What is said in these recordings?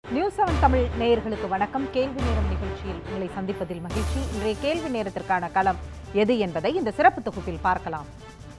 News seven Tamil நேயர்களுக்கு வணக்கம் கேள்வி நேரம் நிகழ்ச்சியில் உங்களை சந்திப்பதில் மகிழ்ச்சி இன்றைய கேள்வி நேரத்திற்கான களம் எது என்பதை இந்த சிறப்பு தொகுப்பில் பார்க்கலாம்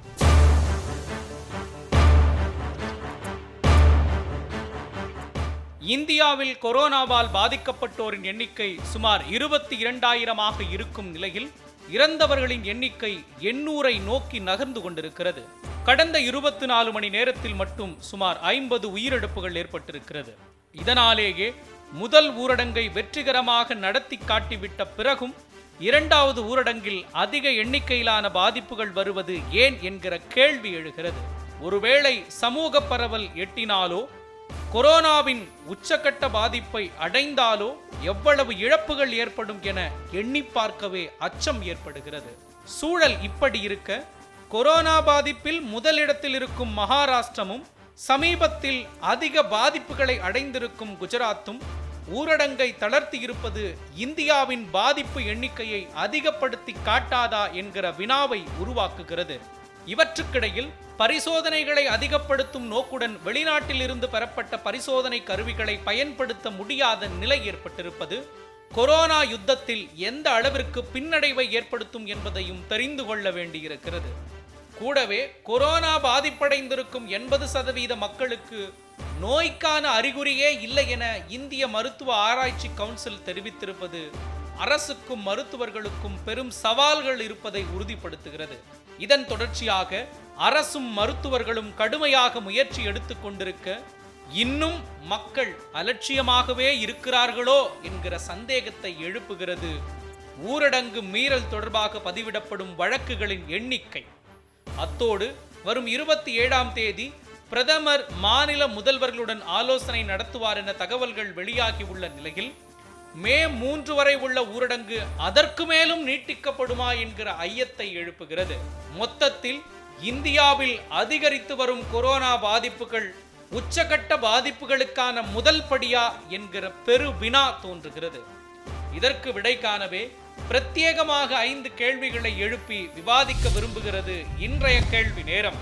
இந்தியாவில் கொரோனாவால் பாதிக்கப்பட்டோரின் எண்ணிக்கை சுமார் இருபத்தி இரண்டாயிரமாக இருக்கும் நிலையில் இறந்தவர்களின் எண்ணிக்கை எண்ணூரை நோக்கி நகர்ந்து கொண்டிருக்கிறது கடந்த இருபத்தி நாலு மணி நேரத்தில் மட்டும் சுமார் ஐம்பது உயிரிழப்புகள் ஏற்பட்டிருக்கிறது இதனாலேயே முதல் ஊரடங்கை வெற்றிகரமாக நடத்தி காட்டிவிட்ட பிறகும் இரண்டாவது ஊரடங்கில் அதிக எண்ணிக்கையிலான பாதிப்புகள் வருவது ஏன் என்கிற கேள்வி எழுகிறது ஒருவேளை சமூக பரவல் எட்டினாலோ கொரோனாவின் உச்சக்கட்ட பாதிப்பை அடைந்தாலோ எவ்வளவு இழப்புகள் ஏற்படும் என எண்ணி பார்க்கவே அச்சம் ஏற்படுகிறது சூழல் இப்படி இருக்க கொரோனா பாதிப்பில் முதலிடத்தில் இருக்கும் மகாராஷ்டிரமும் சமீபத்தில் அதிக பாதிப்புகளை அடைந்திருக்கும் குஜராத்தும் ஊரடங்கை தளர்த்தி இருப்பது இந்தியாவின் பாதிப்பு எண்ணிக்கையை அதிகப்படுத்தி காட்டாதா என்கிற வினாவை உருவாக்குகிறது இவற்றுக்கிடையில் பரிசோதனைகளை அதிகப்படுத்தும் நோக்குடன் வெளிநாட்டில் இருந்து பெறப்பட்ட பரிசோதனை கருவிகளை பயன்படுத்த முடியாத நிலை ஏற்பட்டிருப்பது கொரோனா யுத்தத்தில் எந்த அளவிற்கு பின்னடைவை ஏற்படுத்தும் என்பதையும் தெரிந்து கொள்ள வேண்டியிருக்கிறது கூடவே கொரோனா பாதிப்படைந்திருக்கும் எண்பது சதவீத மக்களுக்கு நோய்க்கான அறிகுறியே இல்லை என இந்திய மருத்துவ ஆராய்ச்சி கவுன்சில் தெரிவித்திருப்பது அரசுக்கும் மருத்துவர்களுக்கும் பெரும் சவால்கள் இருப்பதை உறுதிப்படுத்துகிறது இதன் தொடர்ச்சியாக அரசும் மருத்துவர்களும் கடுமையாக முயற்சி எடுத்துக் கொண்டிருக்க இன்னும் மக்கள் அலட்சியமாகவே இருக்கிறார்களோ என்கிற சந்தேகத்தை எழுப்புகிறது ஊரடங்கு மீறல் தொடர்பாக பதிவிடப்படும் வழக்குகளின் எண்ணிக்கை அத்தோடு வரும் இருபத்தி ஏழாம் தேதி பிரதமர் மாநில முதல்வர்களுடன் ஆலோசனை நடத்துவார் என தகவல்கள் வெளியாகியுள்ள நிலையில் மே மூன்று வரை உள்ள ஊரடங்கு அதற்கு மேலும் நீட்டிக்கப்படுமா என்கிற ஐயத்தை எழுப்புகிறது மொத்தத்தில் இந்தியாவில் அதிகரித்து வரும் கொரோனா பாதிப்புகள் உச்சகட்ட பாதிப்புகளுக்கான முதல் படியா என்கிற பெரு வினா தோன்றுகிறது இதற்கு விடை காணவே பிரத்யேகமாக ஐந்து கேள்விகளை எழுப்பி விவாதிக்க விரும்புகிறது இன்றைய கேள்வி நேரம்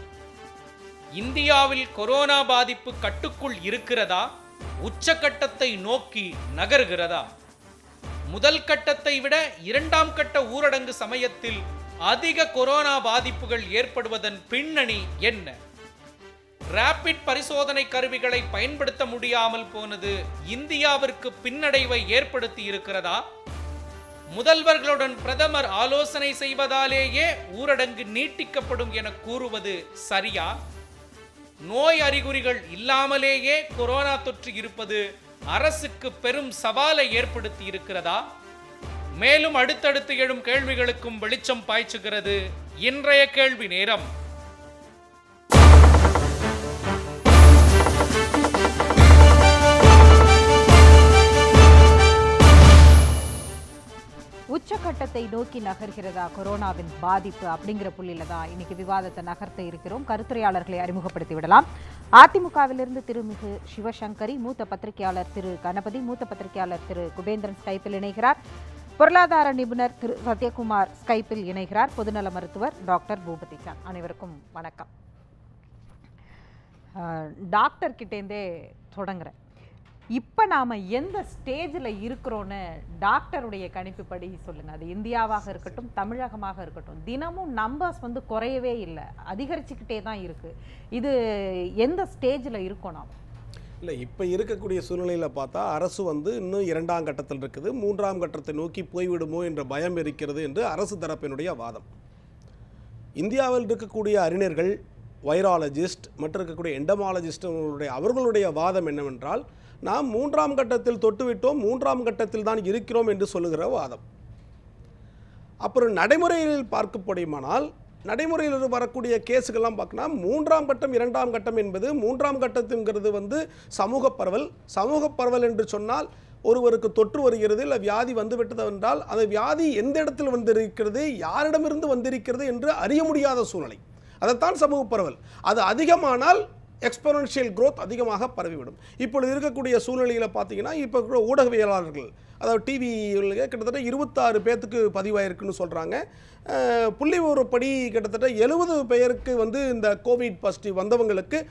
இந்தியாவில் கொரோனா பாதிப்பு கட்டுக்குள் இருக்கிறதா உச்சக்கட்டத்தை நோக்கி நகர்கிறதா முதல் கட்டத்தை விட இரண்டாம் கட்ட ஊரடங்கு சமயத்தில் அதிக கொரோனா பாதிப்புகள் ஏற்படுவதன் பின்னணி என்ன ரேபிட் பரிசோதனை கருவிகளை பயன்படுத்த முடியாமல் போனது இந்தியாவிற்கு பின்னடைவை ஏற்படுத்தி இருக்கிறதா முதல்வர்களுடன் பிரதமர் ஆலோசனை செய்வதாலேயே ஊரடங்கு நீட்டிக்கப்படும் என கூறுவது சரியா நோய் அறிகுறிகள் இல்லாமலேயே கொரோனா தொற்று இருப்பது அரசுக்கு பெரும் சவாலை ஏற்படுத்தி இருக்கிறதா மேலும் அடுத்தடுத்து எழும் கேள்விகளுக்கும் வெளிச்சம் பாய்ச்சுகிறது இன்றைய கேள்வி நேரம் உச்சக்கட்டத்தை நோக்கி நகர்கிறதா கொரோனாவின் பாதிப்பு அப்படிங்கிற புள்ளியில தான் இன்னைக்கு விவாதத்தை நகர்த்த இருக்கிறோம் கருத்துரையாளர்களை அறிமுகப்படுத்தி விடலாம் அதிமுகவிலிருந்து திருமிகு சிவசங்கரி மூத்த பத்திரிகையாளர் திரு கணபதி மூத்த பத்திரிகையாளர் திரு குபேந்திரன் ஸ்கைப்பில் இணைகிறார் பொருளாதார நிபுணர் திரு சத்யகுமார் ஸ்கைப்பில் இணைகிறார் பொதுநல மருத்துவர் டாக்டர் பூபதி சான் அனைவருக்கும் வணக்கம் அஹ், டாக்டர் கிட்டேருந்தே தொடங்குறேன் இப்போ நாம் எந்த ஸ்டேஜில் இருக்கிறோன்னு டாக்டருடைய கணிப்புப்படி சொல்லுங்க அது இந்தியாவாக இருக்கட்டும் தமிழகமாக இருக்கட்டும் தினமும் நம்பர்ஸ் வந்து குறையவே இல்லை அதிகரிச்சுக்கிட்டே தான் இருக்கு இது எந்த ஸ்டேஜில் இருக்கோம் நாம் இல்லை இப்போ இருக்கக்கூடிய சூழ்நிலையில் பார்த்தா அரசு வந்து இன்னும் இரண்டாம் கட்டத்தில் இருக்குது மூன்றாம் கட்டத்தை நோக்கி போய்விடுமோ என்ற பயம் இருக்கிறது என்று அரசு தரப்பினுடைய வாதம் இந்தியாவில் இருக்கக்கூடிய அறிஞர்கள் வைராலஜிஸ்ட் மற்றும் இருக்கக்கூடிய எண்டமாலஜிஸ்டுடைய அவர்களுடைய வாதம் என்னவென்றால் நாம் மூன்றாம் கட்டத்தில் தொட்டுவிட்டோம் மூன்றாம் கட்டத்தில் தான் இருக்கிறோம் என்று சொல்லுகிற வாதம் அப்புறம் நடைமுறையில் பார்க்கப்படுமானால் நடைமுறையில் வரக்கூடிய கேஸுகள்லாம் பார்க்கணும் மூன்றாம் கட்டம் இரண்டாம் கட்டம் என்பது மூன்றாம் கட்டத்துங்கிறது வந்து சமூக பரவல் சமூக பரவல் என்று சொன்னால் ஒருவருக்கு தொற்று வருகிறது இல்லை வியாதி வந்துவிட்டது என்றால் அந்த வியாதி எந்த இடத்தில் வந்திருக்கிறது யாரிடமிருந்து வந்திருக்கிறது என்று அறிய முடியாத சூழ்நிலை அதைத்தான் சமூக பரவல் அது அதிகமானால் எக்ஸ்பொனன்ஷியல் growth அதிகமாக பரவிவிடும் இப்பொழுது இருக்கக்கூடிய சூழ்நிலையில் பார்த்தீங்கன்னா இப்போ இருக்கிற ஊடகவியலாளர்கள் அதாவது டிவியில் கிட்டத்தட்ட இருபத்தாறு பேர்த்துக்கு பதிவாயிருக்குன்னு சொல்கிறாங்க புள்ளி படி கிட்டத்தட்ட எழுபது பேருக்கு வந்து இந்த கோவிட் பாசிட்டிவ் வந்தவங்களுக்கு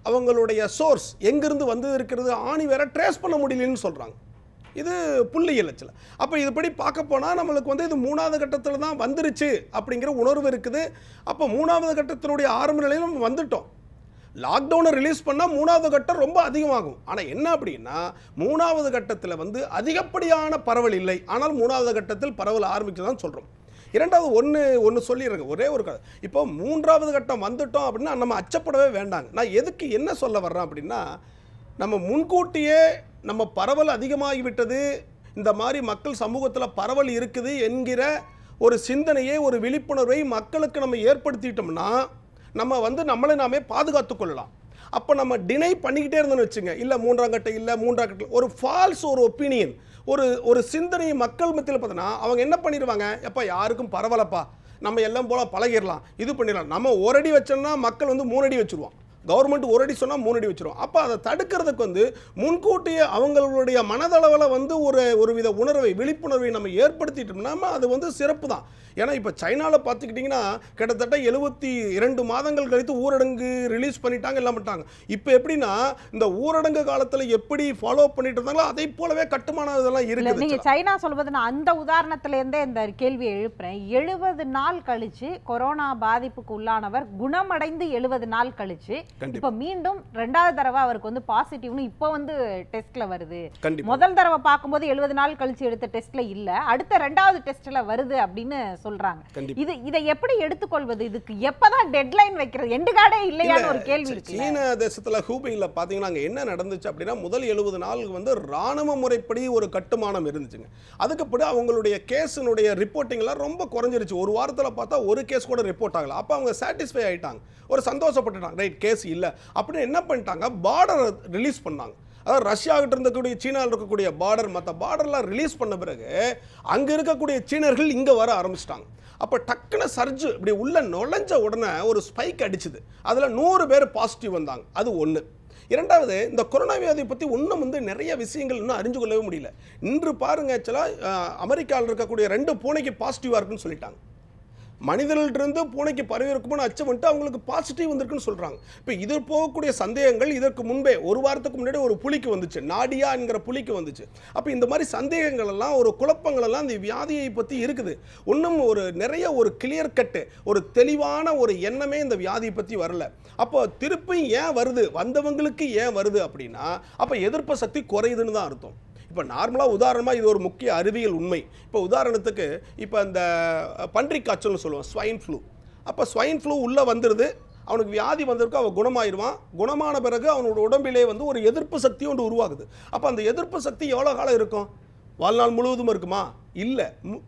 அவங்களுடைய சோர்ஸ் எங்கிருந்து வந்து இருக்கிறது ஆணி வேற ட்ரேஸ் பண்ண முடியலன்னு சொல்கிறாங்க இது புள்ளியியல் ஆக்சுவலா அப்போ இதுபடி பார்க்க போனால் நம்மளுக்கு வந்து இது மூணாவது கட்டத்தில் தான் வந்துருச்சு அப்படிங்கிற உணர்வு இருக்குது அப்போ மூணாவது கட்டத்தினுடைய ஆரம்ப நிலையில நம்ம வந்துட்டோம் லாக்டவுனை ரிலீஸ் பண்ணால் மூணாவது கட்டம் ரொம்ப அதிகமாகும் ஆனால் என்ன அப்படின்னா மூணாவது கட்டத்தில் வந்து அதிகப்படியான பரவல் இல்லை ஆனால் மூணாவது கட்டத்தில் பரவல் ஆரம்பிக்குதான் சொல்கிறோம் இரண்டாவது ஒன்று ஒன்று சொல்லிடுறேங்க ஒரே ஒரு கதை இப்போ மூன்றாவது கட்டம் வந்துட்டோம் அப்படின்னா நம்ம அச்சப்படவே வேண்டாங்க நான் எதுக்கு என்ன சொல்ல வர்றேன் அப்படின்னா நம்ம முன்கூட்டியே நம்ம பரவல் அதிகமாகிவிட்டது இந்த மாதிரி மக்கள் சமூகத்தில் பரவல் இருக்குது என்கிற ஒரு சிந்தனையை ஒரு விழிப்புணர்வை மக்களுக்கு நம்ம ஏற்படுத்திட்டோம்னா நம்ம வந்து நம்மளை நாமே பாதுகாத்து கொள்ளலாம் அப்போ நம்ம டினை பண்ணிக்கிட்டே இருந்தோம்னு வச்சுங்க இல்லை மூன்றாம் கட்டம் இல்லை மூன்றாம் கட்டம் ஒரு ஃபால்ஸ் ஒரு ஒப்பீனியன் ஒரு ஒரு சிந்தனை மக்கள் மத்தியில் பார்த்தோன்னா அவங்க என்ன பண்ணிடுவாங்க எப்போ யாருக்கும் பரவலப்பா நம்ம எல்லாம் போல பழகிடலாம் இது பண்ணிடலாம் நம்ம ஒரு அடி வச்சோம்னா மக்கள் வந்து மூணு அடி வச்சுருவான் கவர்மெண்ட் ஒரு அடி சொன்னால் மூணு அடி வச்சிரும் அப்போ அதை தடுக்கிறதுக்கு வந்து முன்கூட்டியே அவங்களுடைய மனதளவில் வந்து ஒரு ஒரு வித உணர்வை விழிப்புணர்வை நம்ம ஏற்படுத்திட்டோம்னா அது வந்து சிறப்பு தான் ஏன்னா இப்போ சைனாவில் பார்த்துக்கிட்டிங்கன்னா கிட்டத்தட்ட எழுபத்தி இரண்டு மாதங்கள் கழித்து ஊரடங்கு ரிலீஸ் பண்ணிட்டாங்க எல்லாம் பண்ணிட்டாங்க இப்போ எப்படின்னா இந்த ஊரடங்கு காலத்தில் எப்படி ஃபாலோ பண்ணிட்டு இருந்தாங்களோ அதை போலவே கட்டுமான இதெல்லாம் இல்ல இருக்குது நீங்க சைனா சொல்வது நான் அந்த உதாரணத்துல இருந்தே இந்த கேள்வியை எழுப்புறேன் எழுபது நாள் கழிச்சு கொரோனா பாதிப்புக்கு உள்ளானவர் குணமடைந்து எழுபது நாள் கழிச்சு கண்டிப்பா. இப்ப மீண்டும் ரெண்டாவது தடவை அவருக்கு வந்து பாசிட்டிவ்னு இப்போ வந்து டெஸ்ட்ல வருது கண்டிப்பா முதல் தடவை பார்க்கும்போது எழுபது நாள் கழிச்சு எடுத்த டெஸ்ட்ல இல்ல அடுத்த ரெண்டாவது டெஸ்ட்ல வருது அப்படின்னு சொல்றாங்க கண்டிப்பா. இது இதை எப்படி எடுத்துக்கொள்வது இதுக்கு எப்பதான் டெட்லைன் வைக்கிறது எண்டு கார்டே இல்லையான்னு ஒரு கேள்வி சீ- இருக்கு சீன தேசத்துல ஹூபையில் பார்த்தீங்கன்னா அங்கே என்ன நடந்துச்சு அப்படின்னா முதல் எழுபது நாளுக்கு வந்து ராணுவ முறைப்படி ஒரு கட்டுமானம் இருந்துச்சுங்க அதுக்கப்புறம் அவங்களுடைய கேஸினுடைய ரிப்போர்ட்டிங்லாம் ரொம்ப குறைஞ்சிருச்சு ஒரு வாரத்தில் பார்த்தா ஒரு கேஸ் கூட ரிப்போர்ட் ஆகல அப்போ அவங்க சாட்டிஸ்ஃபை ஆயிட்டாங்க ஒரு சந்தோஷப்பட்டுட்டாங்க ரைட் கேஸ் இல்லை அப்படின்னு என்ன பண்ணிட்டாங்க பார்டர் ரிலீஸ் பண்ணாங்க அதாவது ரஷ்யாகிட்ட இருக்கக்கூடிய சீனாவில் இருக்கக்கூடிய பார்டர் மற்ற பார்டர்லாம் ரிலீஸ் பண்ண பிறகு அங்கே இருக்கக்கூடிய சீனர்கள் இங்கே வர ஆரம்பிச்சிட்டாங்க அப்போ டக்குன்னு சர்ஜு இப்படி உள்ள நுழைஞ்ச உடனே ஒரு ஸ்பைக் அடிச்சுது அதில் நூறு பேர் பாசிட்டிவ் வந்தாங்க அது ஒன்று இரண்டாவது இந்த கொரோனா வியாதியை பற்றி இன்னும் வந்து நிறைய விஷயங்கள் இன்னும் அறிஞ்சு கொள்ளவே முடியல இன்று பாருங்க ஆக்சுவலாக அமெரிக்காவில் இருக்கக்கூடிய ரெண்டு பூனைக்கு பாசிட்டிவாக இருக்குன்னு சொல்லிட்டாங்க மனிதர்களிருந்து பூனைக்கு பரவி இருக்குமோன்னு அச்சம் வந்துட்டு அவங்களுக்கு பாசிட்டிவ் வந்திருக்குன்னு சொல்றாங்க இப்போ இது போகக்கூடிய சந்தேகங்கள் இதற்கு முன்பே ஒரு வாரத்துக்கு முன்னாடி ஒரு புலிக்கு வந்துச்சு நாடியா என்கிற புலிக்கு வந்துச்சு அப்போ இந்த மாதிரி சந்தேகங்கள் எல்லாம் ஒரு குழப்பங்கள் எல்லாம் இந்த வியாதியை பற்றி இருக்குது இன்னும் ஒரு நிறைய ஒரு கிளியர் கட்டு ஒரு தெளிவான ஒரு எண்ணமே இந்த வியாதியை பற்றி வரல அப்போ திருப்பி ஏன் வருது வந்தவங்களுக்கு ஏன் வருது அப்படின்னா அப்போ எதிர்ப்பு சக்தி குறையுதுன்னு தான் அர்த்தம் இப்போ நார்மலாக உதாரணமாக இது ஒரு முக்கிய அறிவியல் உண்மை இப்போ உதாரணத்துக்கு இப்போ இந்த பன்றிக் காய்ச்சல்னு சொல்லுவோம் ஸ்வைன் ஃப்ளூ அப்போ ஸ்வைன் ஃப்ளூ உள்ளே வந்துடுது அவனுக்கு வியாதி வந்திருக்கு அவன் குணமாயிருவான் குணமான பிறகு அவனோட உடம்பிலே வந்து ஒரு எதிர்ப்பு சக்தி ஒன்று உருவாகுது அப்போ அந்த எதிர்ப்பு சக்தி எவ்வளோ காலம் இருக்கும் வாழ்நாள் முழுவதும் இருக்குமா இல்லை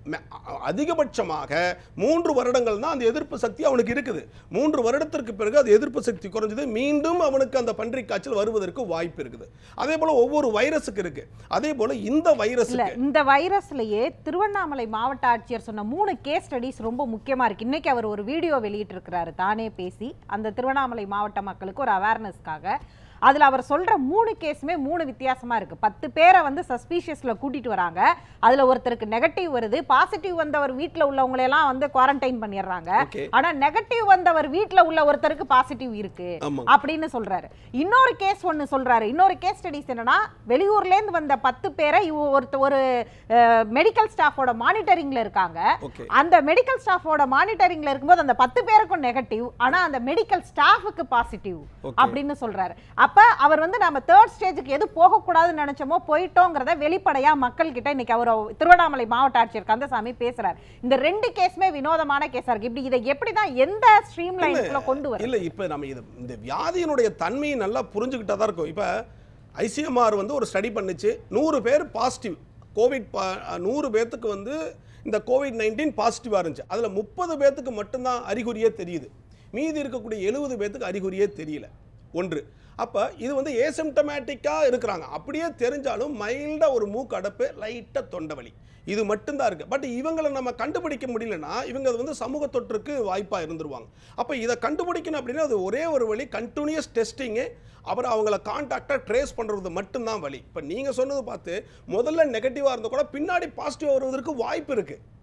அதிகபட்சமாக மூன்று வருடங்கள் தான் அந்த எதிர்ப்பு சக்தி அவனுக்கு இருக்குது மூன்று வருடத்திற்கு பிறகு அது எதிர்ப்பு சக்தி குறைஞ்சது மீண்டும் அவனுக்கு அந்த பன்றி காய்ச்சல் வருவதற்கு வாய்ப்பு இருக்குது அதே போல ஒவ்வொரு வைரஸுக்கு இருக்கு அதே போல இந்த இல்ல வைரஸுக்கு இந்த வைரஸ்லயே திருவண்ணாமலை மாவட்ட ஆட்சியர் சொன்ன மூணு கேஸ் ஸ்டடிஸ் ரொம்ப முக்கியமா இருக்கு இன்னைக்கு அவர் ஒரு வீடியோ வெளியிட்டிருக்கிறாரு தானே பேசி அந்த திருவண்ணாமலை மாவட்ட மக்களுக்கு ஒரு அவேர்னஸ்க்காக அதுல அவர் சொல்ற மூணு கேஸுமே மூணு வித்தியாசமா இருக்கு பத்து பேரை வந்து சஸ்பீஷியஸ்ல கூட்டிட்டு வராங்க அதுல ஒருத்தருக்கு நெகட்டிவ் வருது பாசிட்டிவ் வந்தவர் வீட்ல உள்ளவங்களை எல்லாம் வந்து குவாரண்டைன் பண்ணிடுறாங்க ஓகே ஆனா நெகட்டிவ் வந்தவர் வீட்ல உள்ள ஒருத்தருக்கு பாசிட்டிவ் இருக்கு ஆமா அப்படின்னு சொல்றாரு இன்னொரு கேஸ் ஒன்னு சொல்றாரு இன்னொரு கேஸ் ஸ்டடிஸ் என்னன்னா வெளியூர்ல இருந்து வந்த பத்து பேரை இவ- ஒருத்த ஒரு மெடிக்கல் ஸ்டாஃபோட மானிட்டரிங்ல இருக்காங்க ஓகே அந்த மெடிக்கல் ஸ்டாஃபோட மானிட்டரிங்ல இருக்கும்போது அந்த பத்து பேருக்கும் நெகட்டிவ் ஆனா அந்த மெடிக்கல் ஸ்டாஃபுக்கு பாசிட்டிவ் ஓகே அப்படின்னு சொல்றாரு அப்ப அவர் வந்து நம்ம தேர்ட் ஸ்டேஜுக்கு எது போகக்கூடாதுன்னு நினைச்சோமோ போயிட்டோங்கிறத வெளிப்படையா மக்கள் கிட்ட இன்னைக்கு அவர் திருவண்ணாமலை மாவட்ட ஆட்சியர் கந்தசாமி பேசுறாரு இந்த ரெண்டு கேஸுமே வினோதமான கேஸா இருக்கு இப்படி இதை எப்படிதான் எந்த ஸ்ட்ரீம் லைனுக்குள்ள கொண்டு வர இல்ல இப்போ நம்ம இது இந்த வியாதியினுடைய தன்மையை நல்லா புரிஞ்சுக்கிட்டா தான் இருக்கும் இப்போ ஐசிஎம்ஆர் வந்து ஒரு ஸ்டடி பண்ணுச்சு நூறு பேர் பாசிட்டிவ் கோவிட் நூறு பேர்த்துக்கு வந்து இந்த கோவிட் நைன்டீன் பாசிட்டிவாக இருந்துச்சு அதில் முப்பது பேர்த்துக்கு மட்டும்தான் அறிகுறியே தெரியுது மீதி இருக்கக்கூடிய எழுபது பேர்த்துக்கு அறிகுறியே தெரியல ஒன்று அப்போ இது வந்து ஏசிம்டமேட்டிக்காக இருக்கிறாங்க அப்படியே தெரிஞ்சாலும் மைல்டாக ஒரு மூக்கு அடப்பு லைட்டாக தொண்டை வலி இது மட்டும்தான் இருக்குது பட் இவங்களை நம்ம கண்டுபிடிக்க முடியலன்னா இவங்க அது வந்து சமூக தொற்றுக்கு வாய்ப்பாக இருந்துருவாங்க அப்போ இதை கண்டுபிடிக்கணும் அப்படின்னா அது ஒரே ஒரு வழி கண்டினியூஸ் டெஸ்டிங்கு அப்புறம் அவங்கள கான்டாக்டாக ட்ரேஸ் பண்ணுறது மட்டும்தான் வழி இப்போ நீங்கள் சொன்னது பார்த்து முதல்ல நெகட்டிவாக இருந்தால் கூட பின்னாடி பாசிட்டிவாக வருவதற்கு வாய்ப்பு இருக்குது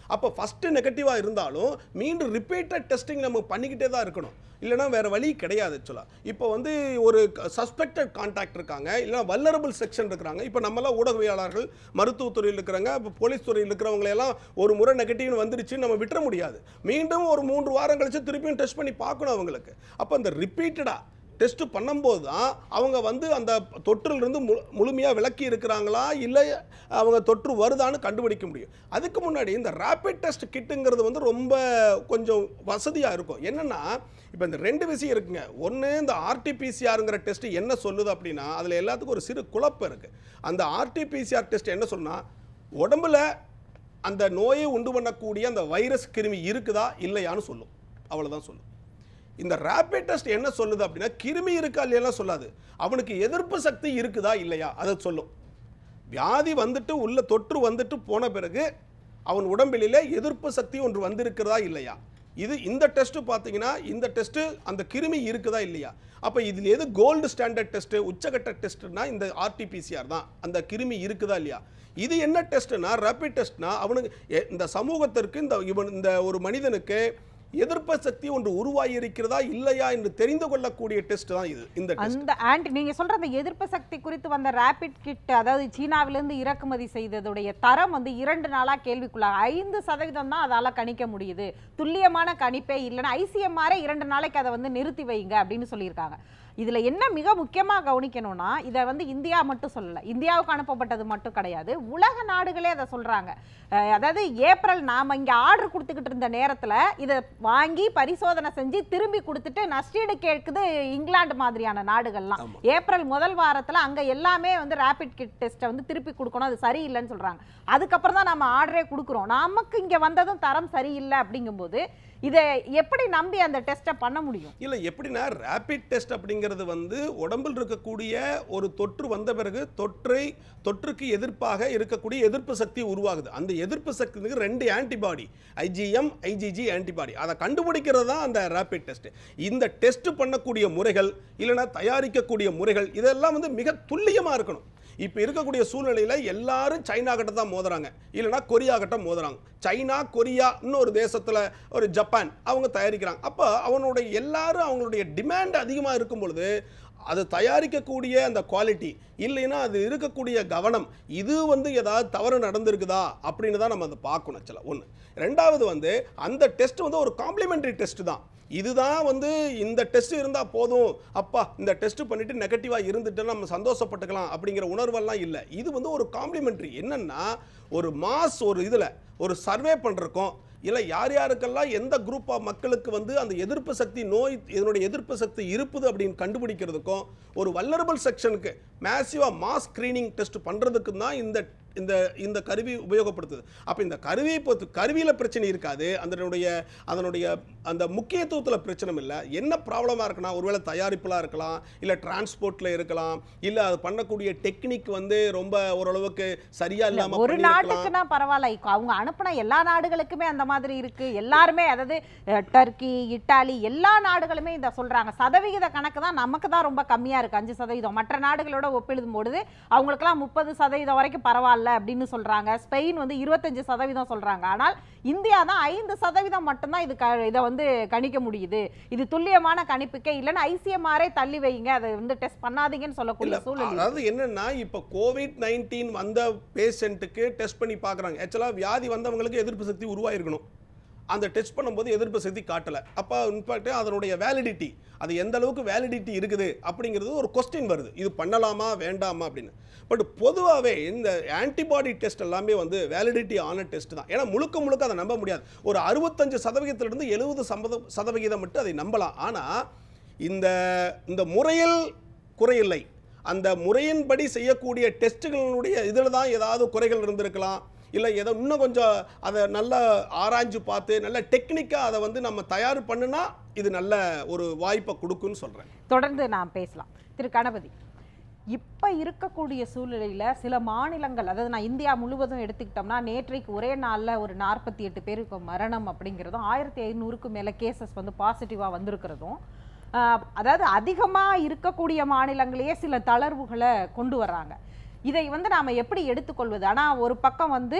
அப்போ ஃபஸ்ட்டு நெகட்டிவாக இருந்தாலும் மீண்டும் ரிப்பீட்டட் டெஸ்டிங் நம்ம பண்ணிக்கிட்டே தான் இருக்கணும் இல்லைனா வேறு வழி கிடையாது ஆக்சுவலாக இப்போ வந்து ஒரு சஸ்பெக்டட் கான்டாக்ட் இருக்காங்க இல்லை வல்லரபிள் செக்ஷன் இருக்கிறாங்க இப்போ நம்மளாம் ஊடகவியலாளர்கள் மருத்துவத்துறையில் இருக்கிறாங்க இப்போ போலீஸ் துறையில் இருக்கிறவங்களையெல்லாம் ஒரு முறை நெகட்டிவ்னு வந்துருச்சு நம்ம விட்டுற முடியாது மீண்டும் ஒரு மூன்று வாரம் கழிச்சு திருப்பியும் டெஸ்ட் பண்ணி பார்க்கணும் அவங்களுக்கு அப்போ அந்த ரிப்பீட்டடாக டெஸ்ட் பண்ணும்போது தான் அவங்க வந்து அந்த தொற்றிலிருந்து மு முழுமையாக விலக்கி இருக்கிறாங்களா இல்லை அவங்க தொற்று வருதான்னு கண்டுபிடிக்க முடியும் அதுக்கு முன்னாடி இந்த ரேபிட் டெஸ்ட் கிட்டுங்கிறது வந்து ரொம்ப கொஞ்சம் வசதியாக இருக்கும் என்னென்னா இப்போ இந்த ரெண்டு விஷயம் இருக்குங்க ஒன்று இந்த ஆர்டிபிசிஆருங்கிற டெஸ்ட் என்ன சொல்லுது அப்படின்னா அதில் எல்லாத்துக்கும் ஒரு சிறு குழப்பம் இருக்குது அந்த ஆர்டிபிசிஆர் டெஸ்ட் என்ன சொன்னா உடம்புல அந்த நோயை உண்டு பண்ணக்கூடிய அந்த வைரஸ் கிருமி இருக்குதா இல்லையான்னு சொல்லும் அவ்வளவுதான் சொல்லும் இந்த ரேபிட் டெஸ்ட் என்ன சொல்லுது அப்படின்னா கிருமி இருக்கா இல்லையெல்லாம் சொல்லாது அவனுக்கு எதிர்ப்பு சக்தி இருக்குதா இல்லையா அதை சொல்லும் வியாதி வந்துட்டு உள்ள தொற்று வந்துட்டு போன பிறகு அவன் உடம்பிலே எதிர்ப்பு சக்தி ஒன்று வந்திருக்கிறதா இல்லையா இது இந்த டெஸ்ட் பார்த்தீங்கன்னா இந்த டெஸ்ட் அந்த கிருமி இருக்குதா இல்லையா அப்போ இதில் எது கோல்டு ஸ்டாண்டர்ட் டெஸ்ட் உச்சகட்ட டெஸ்ட்னா இந்த ஆர்டிபிசிஆர் தான் அந்த கிருமி இருக்குதா இல்லையா இது என்ன டெஸ்ட்னா ரேபிட் டெஸ்ட்னா அவனுக்கு எ- இந்த சமூகத்திற்கு இந்த இவன் இந்த ஒரு மனிதனுக்கு எதிர்ப்பு சக்தி ஒன்று உருவாகி இருக்கிறதா இல்லையா என்று தெரிந்து கொள்ளக்கூடிய டெஸ்ட் தான் இது இந்த டெஸ்ட் அந்த ஆன்டி நீங்க சொல்ற அந்த எதிர்ப்பு சக்தி குறித்து வந்த ரேபிட் கிட் அதாவது சீனாவிலிருந்து இறக்குமதி செய்ததுடைய தரம் வந்து இரண்டு நாளா கேள்விக்குள்ளாக ஐந்து சதவீதம் தான் அதால கணிக்க முடியுது துல்லியமான கணிப்பே இல்லைன்னா ஐசிஎம்ஆரே இரண்டு நாளைக்கு அதை வந்து நிறுத்தி வைங்க அப்படின்னு சொல்லியிருக்காங்க இதுல என்ன மிக முக்கியமா கவனிக்கணும்னா இதை வந்து இந்தியா மட்டும் சொல்லல இந்தியாவுக்கு அனுப்பப்பட்டது மட்டும் கிடையாது உலக நாடுகளே அதை சொல்றாங்க அஹ் அதாவது ஏப்ரல் நாம இங்க ஆர்டர் கொடுத்துக்கிட்டு இருந்த நேரத்துல இதை வாங்கி பரிசோதனை செஞ்சு திரும்பி கொடுத்துட்டு நஷ்டீடு கேட்குது இங்கிலாந்து மாதிரியான நாடுகள்லாம் ஆமா. ஏப்ரல் முதல் வாரத்துல அங்க எல்லாமே வந்து ரேபிட் கிட் டெஸ்ட்டை வந்து திருப்பி கொடுக்கணும் அது சரியில்லைன்னு சொல்றாங்க அதுக்கப்புறம் தான் நம்ம ஆர்டரே கொடுக்குறோம் நமக்கு இங்க வந்ததும் தரம் சரியில்லை அப்படிங்கும்போது இதை எப்படி நம்பி அந்த டெஸ்ட்டை பண்ண முடியும் இல்லை எப்படின்னா ரேபிட் டெஸ்ட் அப்படிங்கிறது வந்து உடம்பில் இருக்கக்கூடிய ஒரு தொற்று வந்த பிறகு தொற்றை தொற்றுக்கு எதிர்ப்பாக இருக்கக்கூடிய எதிர்ப்பு சக்தி உருவாகுது அந்த எதிர்ப்பு சக்திக்கு ரெண்டு ஆன்டிபாடி ஐஜிஎம் ஐஜிஜி ஆன்டிபாடி அதை கண்டுபிடிக்கிறது தான் அந்த ரேபிட் டெஸ்ட் இந்த டெஸ்ட் பண்ணக்கூடிய முறைகள் இல்லைன்னா தயாரிக்கக்கூடிய முறைகள் இதெல்லாம் வந்து மிக துல்லியமாக இருக்கணும் இப்போ இருக்கக்கூடிய சூழ்நிலையில் எல்லாரும் சைனா கிட்ட தான் மோதுறாங்க இல்லைன்னா கொரியா கிட்ட மோதுறாங்க சைனா கொரியா இன்னொரு தேசத்தில் ஒரு ஜப்பான் அவங்க தயாரிக்கிறாங்க அப்போ அவனுடைய எல்லாரும் அவங்களுடைய டிமாண்ட் அதிகமாக இருக்கும் பொழுது அது தயாரிக்கக்கூடிய அந்த குவாலிட்டி இல்லைன்னா அது இருக்கக்கூடிய கவனம் இது வந்து ஏதாவது தவறு நடந்திருக்குதா அப்படின்னு தான் நம்ம அதை பார்க்கணும் ஆக்சுவலாக ஒன்று ரெண்டாவது வந்து அந்த டெஸ்ட் வந்து ஒரு காம்ப்ளிமெண்ட்ரி டெஸ்ட் தான் இதுதான் வந்து இந்த டெஸ்ட் இருந்தால் போதும் அப்பா இந்த டெஸ்ட் பண்ணிட்டு நெகட்டிவாக இருந்துட்டு நம்ம சந்தோஷப்பட்டுக்கலாம் அப்படிங்கிற உணர்வெல்லாம் இல்லை இது வந்து ஒரு காம்ப்ளிமெண்ட்ரி என்னன்னா ஒரு மாஸ் ஒரு இதில் ஒரு சர்வே பண்ணுறக்கும் இல்லை யார் யாருக்கெல்லாம் எந்த குரூப் ஆஃப் மக்களுக்கு வந்து அந்த எதிர்ப்பு சக்தி நோய் இதனுடைய எதிர்ப்பு சக்தி இருப்புது அப்படின்னு கண்டுபிடிக்கிறதுக்கும் ஒரு வல்லரபிள் செக்ஷனுக்கு மேசிவாக மாஸ் ஸ்க்ரீனிங் டெஸ்ட் பண்ணுறதுக்கு தான் இந்த இந்த இந்த கருவி உபயோகப்படுத்துது அப்போ இந்த கருவியை பொறுத்து கருவியில் பிரச்சனை இருக்காது அதனுடைய அதனுடைய அந்த முக்கியத்துவத்தில் பிரச்சனை இல்லை என்ன ப்ராப்ளமாக இருக்குன்னா ஒருவேளை தயாரிப்புலாம் இருக்கலாம் இல்லை டிரான்ஸ்போர்ட்டில் இருக்கலாம் இல்லை அது பண்ணக்கூடிய டெக்னிக் வந்து ரொம்ப ஓரளவுக்கு சரியாக இல்ல, இல்லாமல் ஒரு நாட்டுக்குன்னா பரவாயில்ல இப்போ அவங்க அனுப்புன எல்லா நாடுகளுக்குமே அந்த மாதிரி இருக்கு எல்லாருமே அதாவது அஹ், டர்க்கி இட்டாலி எல்லா நாடுகளுமே இதை சொல்றாங்க சதவிகித கணக்கு தான் நமக்கு தான் ரொம்ப கம்மியா இருக்கு அஞ்சு சதவீதம் மற்ற நாடுகளோட ஒப்பிடும் பொழுது அவங்களுக்குலாம் முப்பது சதவீதம் வரைக்கும் பரவாயில்ல அப்படின்னு சொல்றாங்க ஸ்பெயின் வந்து இருபத்தஞ்சு சதவீதம் சொல்றாங்க ஆனால் இந்தியா தான் ஐந்து சதவீதம் மட்டும்தான் இது க- இதை வந்து கணிக்க முடியுது இது துல்லியமான கணிப்புக்கே இல்லைன்னா ஐசிஎம்ஆரே தள்ளி வைங்க அதை வந்து டெஸ்ட் பண்ணாதீங்கன்னு இல்ல சொல்லக்கூடிய சூழல் இருக்கு. அதாவது என்னன்னா இப்ப கோவிட் நைன்டீன் வந்த பேஷண்ட்டுக்கு டெஸ்ட் பண்ணி பார்க்கறாங்க ஆக்சுவலா வியாதி வந்தவங்களுக்கு எதிர்ப்பு சக்தி உருவாயிருக்கணும் அந்த டெஸ்ட் பண்ணும்போது எதிர்ப்பு சக்தி காட்டல அப்போ இன்ஃபேக்ட் அதனுடைய வேலிடிட்டி அது எந்த அளவுக்கு வேலிடிட்டி இருக்குது அப்படிங்கிறது ஒரு கொஸ்டின் வருது இது பண்ணலாமா வேண்டாமா அப்படின்னு பட் பொதுவாகவே இந்த ஆன்டிபாடி டெஸ்ட் எல்லாமே வந்து வேலிடிட்டி ஆன டெஸ்ட் தான் ஏன்னா முழுக்க முழுக்க அதை நம்ப முடியாது ஒரு அறுபத்தஞ்சு சதவிகிதத்திலிருந்து எழுபது சம்பத சதவிகிதம் மட்டும் அதை நம்பலாம் ஆனால் இந்த இந்த முறையில் குறையில்லை அந்த முறையின்படி செய்யக்கூடிய டெஸ்ட்டுகளுடைய இதில் தான் ஏதாவது குறைகள் இருந்திருக்கலாம் இல்லை ஏதோ இன்னும் கொஞ்சம் அதை நல்லா ஆராய்ஞ்சு பார்த்து நல்ல டெக்னிக்காக அதை வந்து நம்ம தயார் பண்ணுனா இது நல்ல ஒரு வாய்ப்பை கொடுக்குன்னு சொல்கிறேன் தொடர்ந்து நாம் பேசலாம் திரு கணபதி இப்ப இருக்கக்கூடிய சூழ்நிலையில சில மாநிலங்கள் அதாவது நான் இந்தியா முழுவதும் எடுத்துக்கிட்டோம்னா நேற்றைக்கு ஒரே நாள்ல ஒரு நாற்பத்தி எட்டு பேருக்கு மரணம் அப்படிங்கிறதும் ஆயிரத்தி ஐநூறுக்கும் மேல கேசஸ் வந்து பாசிட்டிவா வந்திருக்கிறதும் ஆஹ், அதாவது அதிகமா இருக்கக்கூடிய மாநிலங்களையே சில தளர்வுகளை கொண்டு வர்றாங்க இதை வந்து நாம எப்படி எடுத்துக்கொள்வது ஆனா ஒரு பக்கம் வந்து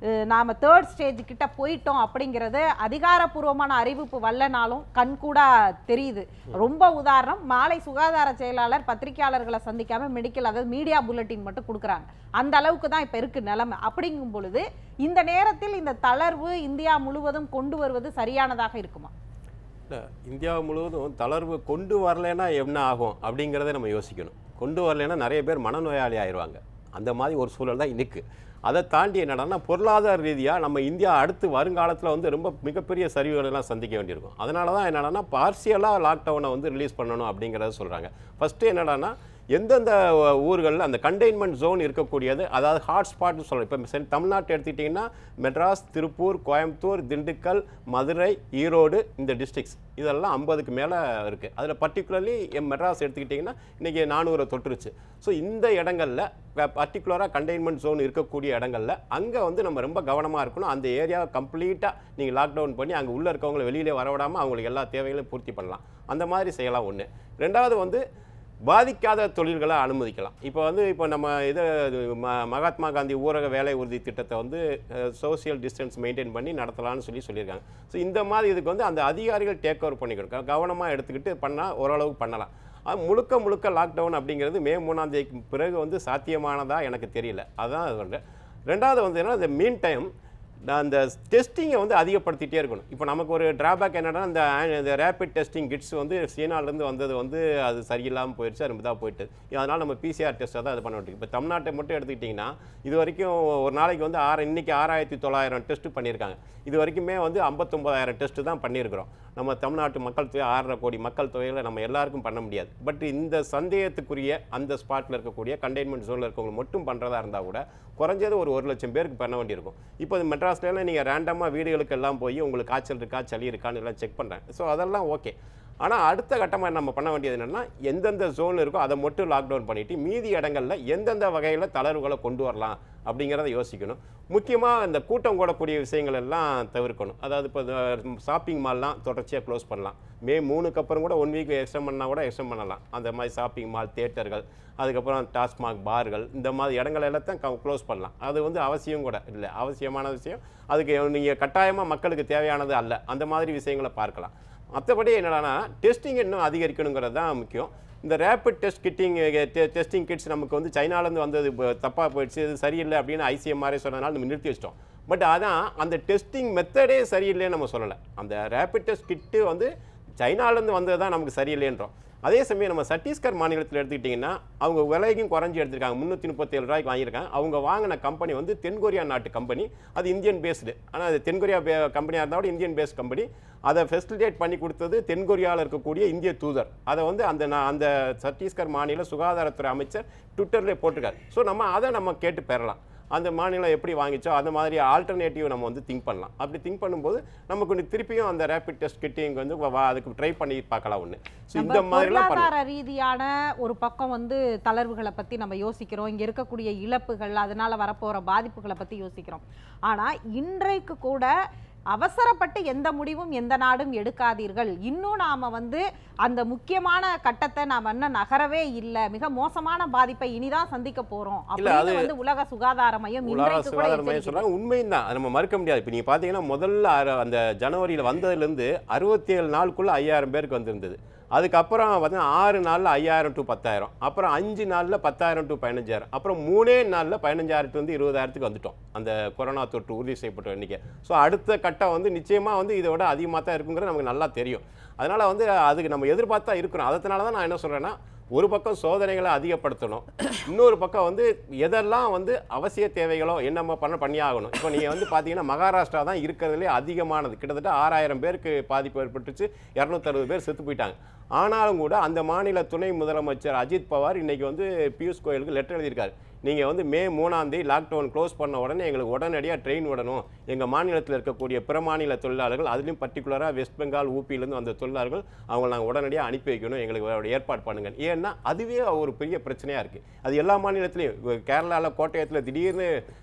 அஹ், நாம தேர்ட் ஸ்டேஜ் கிட்ட போயிட்டோம் அப்படிங்கிறது அதிகாரப்பூர்வமான அறிவிப்பு வரலனாலும் கண்கூடா தெரியுது ரொம்ப உதாரணம் மாலை சுகாதார செயலாளர் பத்திரிகையாளர்களை சந்திக்காம மெடிக்கல் அதாவது மீடியா புல்லட்டின் மட்டும் கொடுக்குறாங்க அந்த அளவுக்கு தான் இப்ப இருக்கு நிலைமை அப்படிங்கும் பொழுது இந்த நேரத்தில் இந்த தளர்வு இந்தியா முழுவதும் கொண்டு வருவது சரியானதாக இருக்குமா இல்ல, இந்தியா முழுவதும் தளர்வு கொண்டு வரலைன்னா என்ன ஆகும் அப்படிங்கிறத நம்ம யோசிக்கணும் கொண்டு வரலைன்னா நிறைய பேர் மனநோயாளி ஆயிடுவாங்க அந்த மாதிரி ஒரு சூழல் தான் இன்னைக்கு அதை தாண்டி என்னடான்னா பொருளாதார ரீதியாக நம்ம இந்தியா அடுத்து வருங்காலத்தில் வந்து ரொம்ப மிகப்பெரிய சரிவுகள் எல்லாம் சந்திக்க வேண்டியிருக்கும் அதனால தான் என்னடான்னா பார்சியலாக லாக்டவுனை வந்து ரிலீஸ் பண்ணணும் அப்படிங்கிறத சொல்கிறாங்க ஃபஸ்ட்டு என்னடான்னா எந்தெந்த ஊர்களில் அந்த கண்டெய்ன்மெண்ட் ஜோன் இருக்கக்கூடியது அதாவது ஹாட்ஸ்பாட்னு சொல்கிறோம் இப்போ தமிழ்நாட்டை எடுத்துக்கிட்டிங்கன்னா மெட்ராஸ் திருப்பூர் கோயம்புத்தூர் திண்டுக்கல் மதுரை ஈரோடு இந்த டிஸ்ட்ரிக்ஸ் இதெல்லாம் ஐம்பதுக்கு மேலே இருக்குது அதில் பர்டிகுலர்லி எம் மெட்ராஸ் எடுத்துக்கிட்டிங்கன்னா இன்றைக்கி நானூறு தொட்டுருச்சு ஸோ இந்த இடங்களில் பர்டிகுலராக கண்டெய்ன்மெண்ட் ஜோன் இருக்கக்கூடிய இடங்களில் அங்கே வந்து நம்ம ரொம்ப கவனமாக இருக்கணும் அந்த ஏரியாவை கம்ப்ளீட்டாக நீங்கள் லாக்டவுன் பண்ணி அங்கே உள்ளே இருக்கவங்களை வெளியிலே வரவிடாமல் அவங்களுக்கு எல்லா தேவைகளையும் பூர்த்தி பண்ணலாம் அந்த மாதிரி செய்யலாம் ஒன்று ரெண்டாவது வந்து பாதிக்காத தொழில்களை அனுமதிக்கலாம் இப்போ வந்து இப்போ நம்ம இது ம மகாத்மா காந்தி ஊரக வேலை உறுதி திட்டத்தை வந்து சோஷியல் டிஸ்டன்ஸ் மெயின்டைன் பண்ணி நடத்தலாம்னு சொல்லி சொல்லியிருக்காங்க ஸோ இந்த மாதிரி இதுக்கு வந்து அந்த அதிகாரிகள் டேக் ஓவர் பண்ணிக்கணும் கவனமாக எடுத்துக்கிட்டு பண்ணால் ஓரளவுக்கு பண்ணலாம் அது முழுக்க முழுக்க லாக்டவுன் அப்படிங்கிறது மே மூணாம் தேதிக்கு பிறகு வந்து சாத்தியமானதா எனக்கு தெரியல அதான் சொல்கிறேன் ரெண்டாவது வந்து என்ன இந்த மீன் டைம் நான் அந்த டெஸ்டிங்கை வந்து அதிகப்படுத்திட்டே இருக்கணும் இப்போ நமக்கு ஒரு டிராபேக் என்னன்னா இந்த ஆ- இந்த ரேபிட் டெஸ்டிங் கிட்ஸ் வந்து சீனாலேருந்து வந்தது வந்து அது சரியில்லாமல் போயிடுச்சு அது தான் போயிட்டு அதனால் நம்ம பிசிஆர் டெஸ்ட்டை தான் இது பண்ண வேண்டியது இப்போ தமிழ்நாட்டை மட்டும் எடுத்துக்கிட்டிங்கன்னா இது வரைக்கும் ஒரு நாளைக்கு வந்து ஆறு இன்னைக்கு ஆறாயிரத்தி தொள்ளாயிரம் டெஸ்ட் பண்ணியிருக்காங்க இது வரைக்குமே வந்து ஐம்பத்தொம்பதாயிரம் டெஸ்ட் தான் பண்ணியிருக்கிறோம் நம்ம தமிழ்நாட்டு மக்கள் தொகை ஆறரை கோடி மக்கள் தொகையில் நம்ம எல்லாருக்கும் பண்ண முடியாது பட் இந்த சந்தேகத்துக்குரிய அந்த ஸ்பாட்டில் இருக்கக்கூடிய கண்டெய்ன்மெண்ட் ஜோனில் இருக்கவங்க மட்டும் பண்ணுறதா இருந்தால் கூட குறைஞ்சது ஒரு ஒரு லட்சம் பேருக்கு பண்ண வேண்டியிருக்கும் இப்போ இது மெட்ராஸ்லாம் நீங்கள் ரேண்டமாக வீடுகளுக்கு எல்லாம் போய் உங்களுக்கு காய்ச்சல் இருக்கா சளி இருக்கான்னு எல்லாம் செக் பண்ணுறேன் ஸோ அதெல்லாம் ஓகே ஆனால் அடுத்த கட்டமாக நம்ம பண்ண வேண்டியது என்னென்னா எந்தெந்த ஜோன் இருக்கோ அதை மட்டும் லாக்டவுன் பண்ணிவிட்டு மீதி இடங்களில் எந்தெந்த வகையில் தளர்வுகளை கொண்டு வரலாம் அப்படிங்கிறத யோசிக்கணும் முக்கியமாக இந்த கூட்டம் கூடக்கூடிய விஷயங்கள் எல்லாம் தவிர்க்கணும் அதாவது இப்போ ஷாப்பிங் மால்லாம் தொடர்ச்சியாக க்ளோஸ் பண்ணலாம் மே மூணுக்கு அப்புறம் கூட ஒன் வீக் எக்ஸ்டெண்ட் பண்ணால் கூட எக்ஸ்டெண்ட் பண்ணலாம் அந்த மாதிரி ஷாப்பிங் மால் தேட்டர்கள் அதுக்கப்புறம் டாஸ்மாக் பார்கள் இந்த மாதிரி இடங்கள் எல்லாத்தையும் க்ளோஸ் பண்ணலாம் அது வந்து அவசியம் கூட இல்லை அவசியமான விஷயம் அதுக்கு நீங்கள் கட்டாயமாக மக்களுக்கு தேவையானது அல்ல அந்த மாதிரி விஷயங்களை பார்க்கலாம் மற்றபடி என்னடான்னா டெஸ்டிங் இன்னும் அதிகரிக்கணுங்கிறது தான் முக்கியம் இந்த rapid test kitting testing kits நமக்கு வந்து சைனாலேருந்து வந்தது தப்பாக போயிடுச்சு இது சரியில்லை அப்படின்னு ஐசிஎம்ஆரே சொன்னதுனால நம்ம நிறுத்தி வச்சிட்டோம் பட் அதான் அந்த டெஸ்டிங் மெத்தடே சரியில்லைன்னு நம்ம சொல்லலை அந்த ரேபிட் டெஸ்ட் கிட்டு வந்து சைனாலேருந்து வந்தது தான் நமக்கு சரியில்லைன்றோம் அதே சமயம் நம்ம சத்தீஸ்கர் மாநிலத்தில் எடுத்துக்கிட்டிங்கன்னா அவங்க விலையும் குறைஞ்சி எடுத்திருக்காங்க முந்நூற்றி முப்பத்தேழு ரூபாய்க்கு வாங்கியிருக்காங்க அவங்க வாங்கின கம்பெனி வந்து தென்கொரியா நாட்டு கம்பெனி அது இந்தியன் பேஸ்டு ஆனால் அது தென்கொரியா கம்பெனியாக இருந்தால் கூட இந்தியன் பேஸ்ட் கம்பெனி அதை ஃபெசிலிட்டேட் பண்ணி கொடுத்தது தென்கொரியாவில் இருக்கக்கூடிய இந்திய தூதர் அதை வந்து அந்த நா- அந்த சத்தீஸ்கர் மாநில சுகாதாரத்துறை அமைச்சர் ட்விட்டர்லேயே போட்டிருக்காரு ஸோ நம்ம அதை நம்ம கேட்டு பெறலாம் அந்த மாநிலம் எப்படி வாங்கிச்சோ அந்த மாதிரி ஆல்டர்னேட்டிவ் நம்ம வந்து திங்க் பண்ணலாம் அப்படி திங்க் பண்ணும்போது நமக்கு ஒன்று திருப்பியும் அந்த ரேபிட் டெஸ்ட் கிட்டிங் வந்து வ- வ- அதுக்கு ட்ரை பண்ணி பார்க்கலாம் ஒன்று ஸோ இந்த நம்ம மாதிரிலாம் பண்ணலாம் பொருளாதார ரீதியான ஒரு பக்கம் வந்து தளர்வுகளை பத்தி நம்ம யோசிக்கிறோம் இங்க இருக்கக்கூடிய இழப்புகள் அதனால வரப்போற பாதிப்புகளை பத்தி யோசிக்கிறோம் ஆனா இன்றைக்கு கூட அவசரப்பட்டு எந்த முடிவும் எந்த நாடும் எடுக்காதீர்கள் இன்னும் நாம வந்து அந்த முக்கியமான கட்டத்தை நாம இன்னும் நகரவே இல்லை மிக மோசமான பாதிப்பை இனிதான் சந்திக்க போறோம் அப்படின்னு அது- வந்து உலக சுகாதார மையம் உலக இன்றைக்கு கூட சுகாதார மையம் எச்சரிக்கிறது. சொல்றாங்க உண்மையும் தான் நம்ம மறுக்க முடியாது இப்போ நீங்கள் பார்த்தீங்கன்னா முதல்ல அர- அந்த ஜனவரியில் வந்ததுலேருந்து அறுபத்தி ஏழு நாளுக்குள்ள ஐயாயிரம் பேருக்கு வந்திருந்தது அதுக்கப்புறம் வந்து ஆறு நாளில் ஐயாயிரம் டு பத்தாயிரம் அப்புறம் அஞ்சு நாளில் பத்தாயிரம் டு பதினஞ்சாயிரம் அப்புறம் மூணே நாளில் பதினஞ்சாயிரத்துலேருந்து இருபதாயிரத்துக்கு வந்துட்டோம் அந்த கொரோனா தொற்று உறுதி செய்யப்பட்ட எண்ணிக்கை ஸோ அடுத்த கட்டம் வந்து நிச்சயமாக வந்து இதை விட அதிகமாக தான் இருக்குங்கிறது நமக்கு நல்லா தெரியும் அதனால் வந்து அதுக்கு நம்ம எதிர்பார்த்தா இருக்கிறோம் அதனால தான் நான் என்ன சொல்கிறேன்னா ஒரு பக்கம் சோதனைகளை அதிகப்படுத்தணும் இன்னொரு பக்கம் வந்து எதெல்லாம் வந்து அவசிய தேவைகளோ என்னமோ பண்ண பண்ணி ஆகணும் இப்போ நீங்கள் வந்து பார்த்தீங்கன்னா மகாராஷ்டிரா தான் இருக்கிறதுலே அதிகமானது கிட்டத்தட்ட ஆறாயிரம் பேருக்கு பாதிப்பு ஏற்பட்டுச்சு இரநூத்தறுபது பேர் செத்து போயிட்டாங்க ஆனாலும் கூட அந்த மாநில துணை முதலமைச்சர் அஜித் பவார் இன்னைக்கு வந்து பியூஷ் கோயலுக்கு லெட்டர் எழுதியிருக்காரு நீங்கள் வந்து மே மூணாம் தேதி லாக்டவுன் க்ளோஸ் பண்ண உடனே எங்களுக்கு உடனடியாக ட்ரெயின் விடணும் எங்கள் மாநிலத்தில் இருக்கக்கூடிய பிற மாநில தொழிலாளர்கள் அதுலேயும் பர்டிகுலராக வெஸ்ட் பெங்கால் ஊபியிலேருந்து வந்த தொழிலாளர்கள் அவங்களை நாங்கள் உடனடியாக அனுப்பி வைக்கணும் எங்களுக்கு ஒரு ஏற்பாடு பண்ணுங்க ஏன்னா அதுவே ஒரு பெரிய பிரச்சனையாக இருக்குது அது எல்லா மாநிலத்திலையும் கேரளாவில் கோட்டயத்தில் திடீர்னு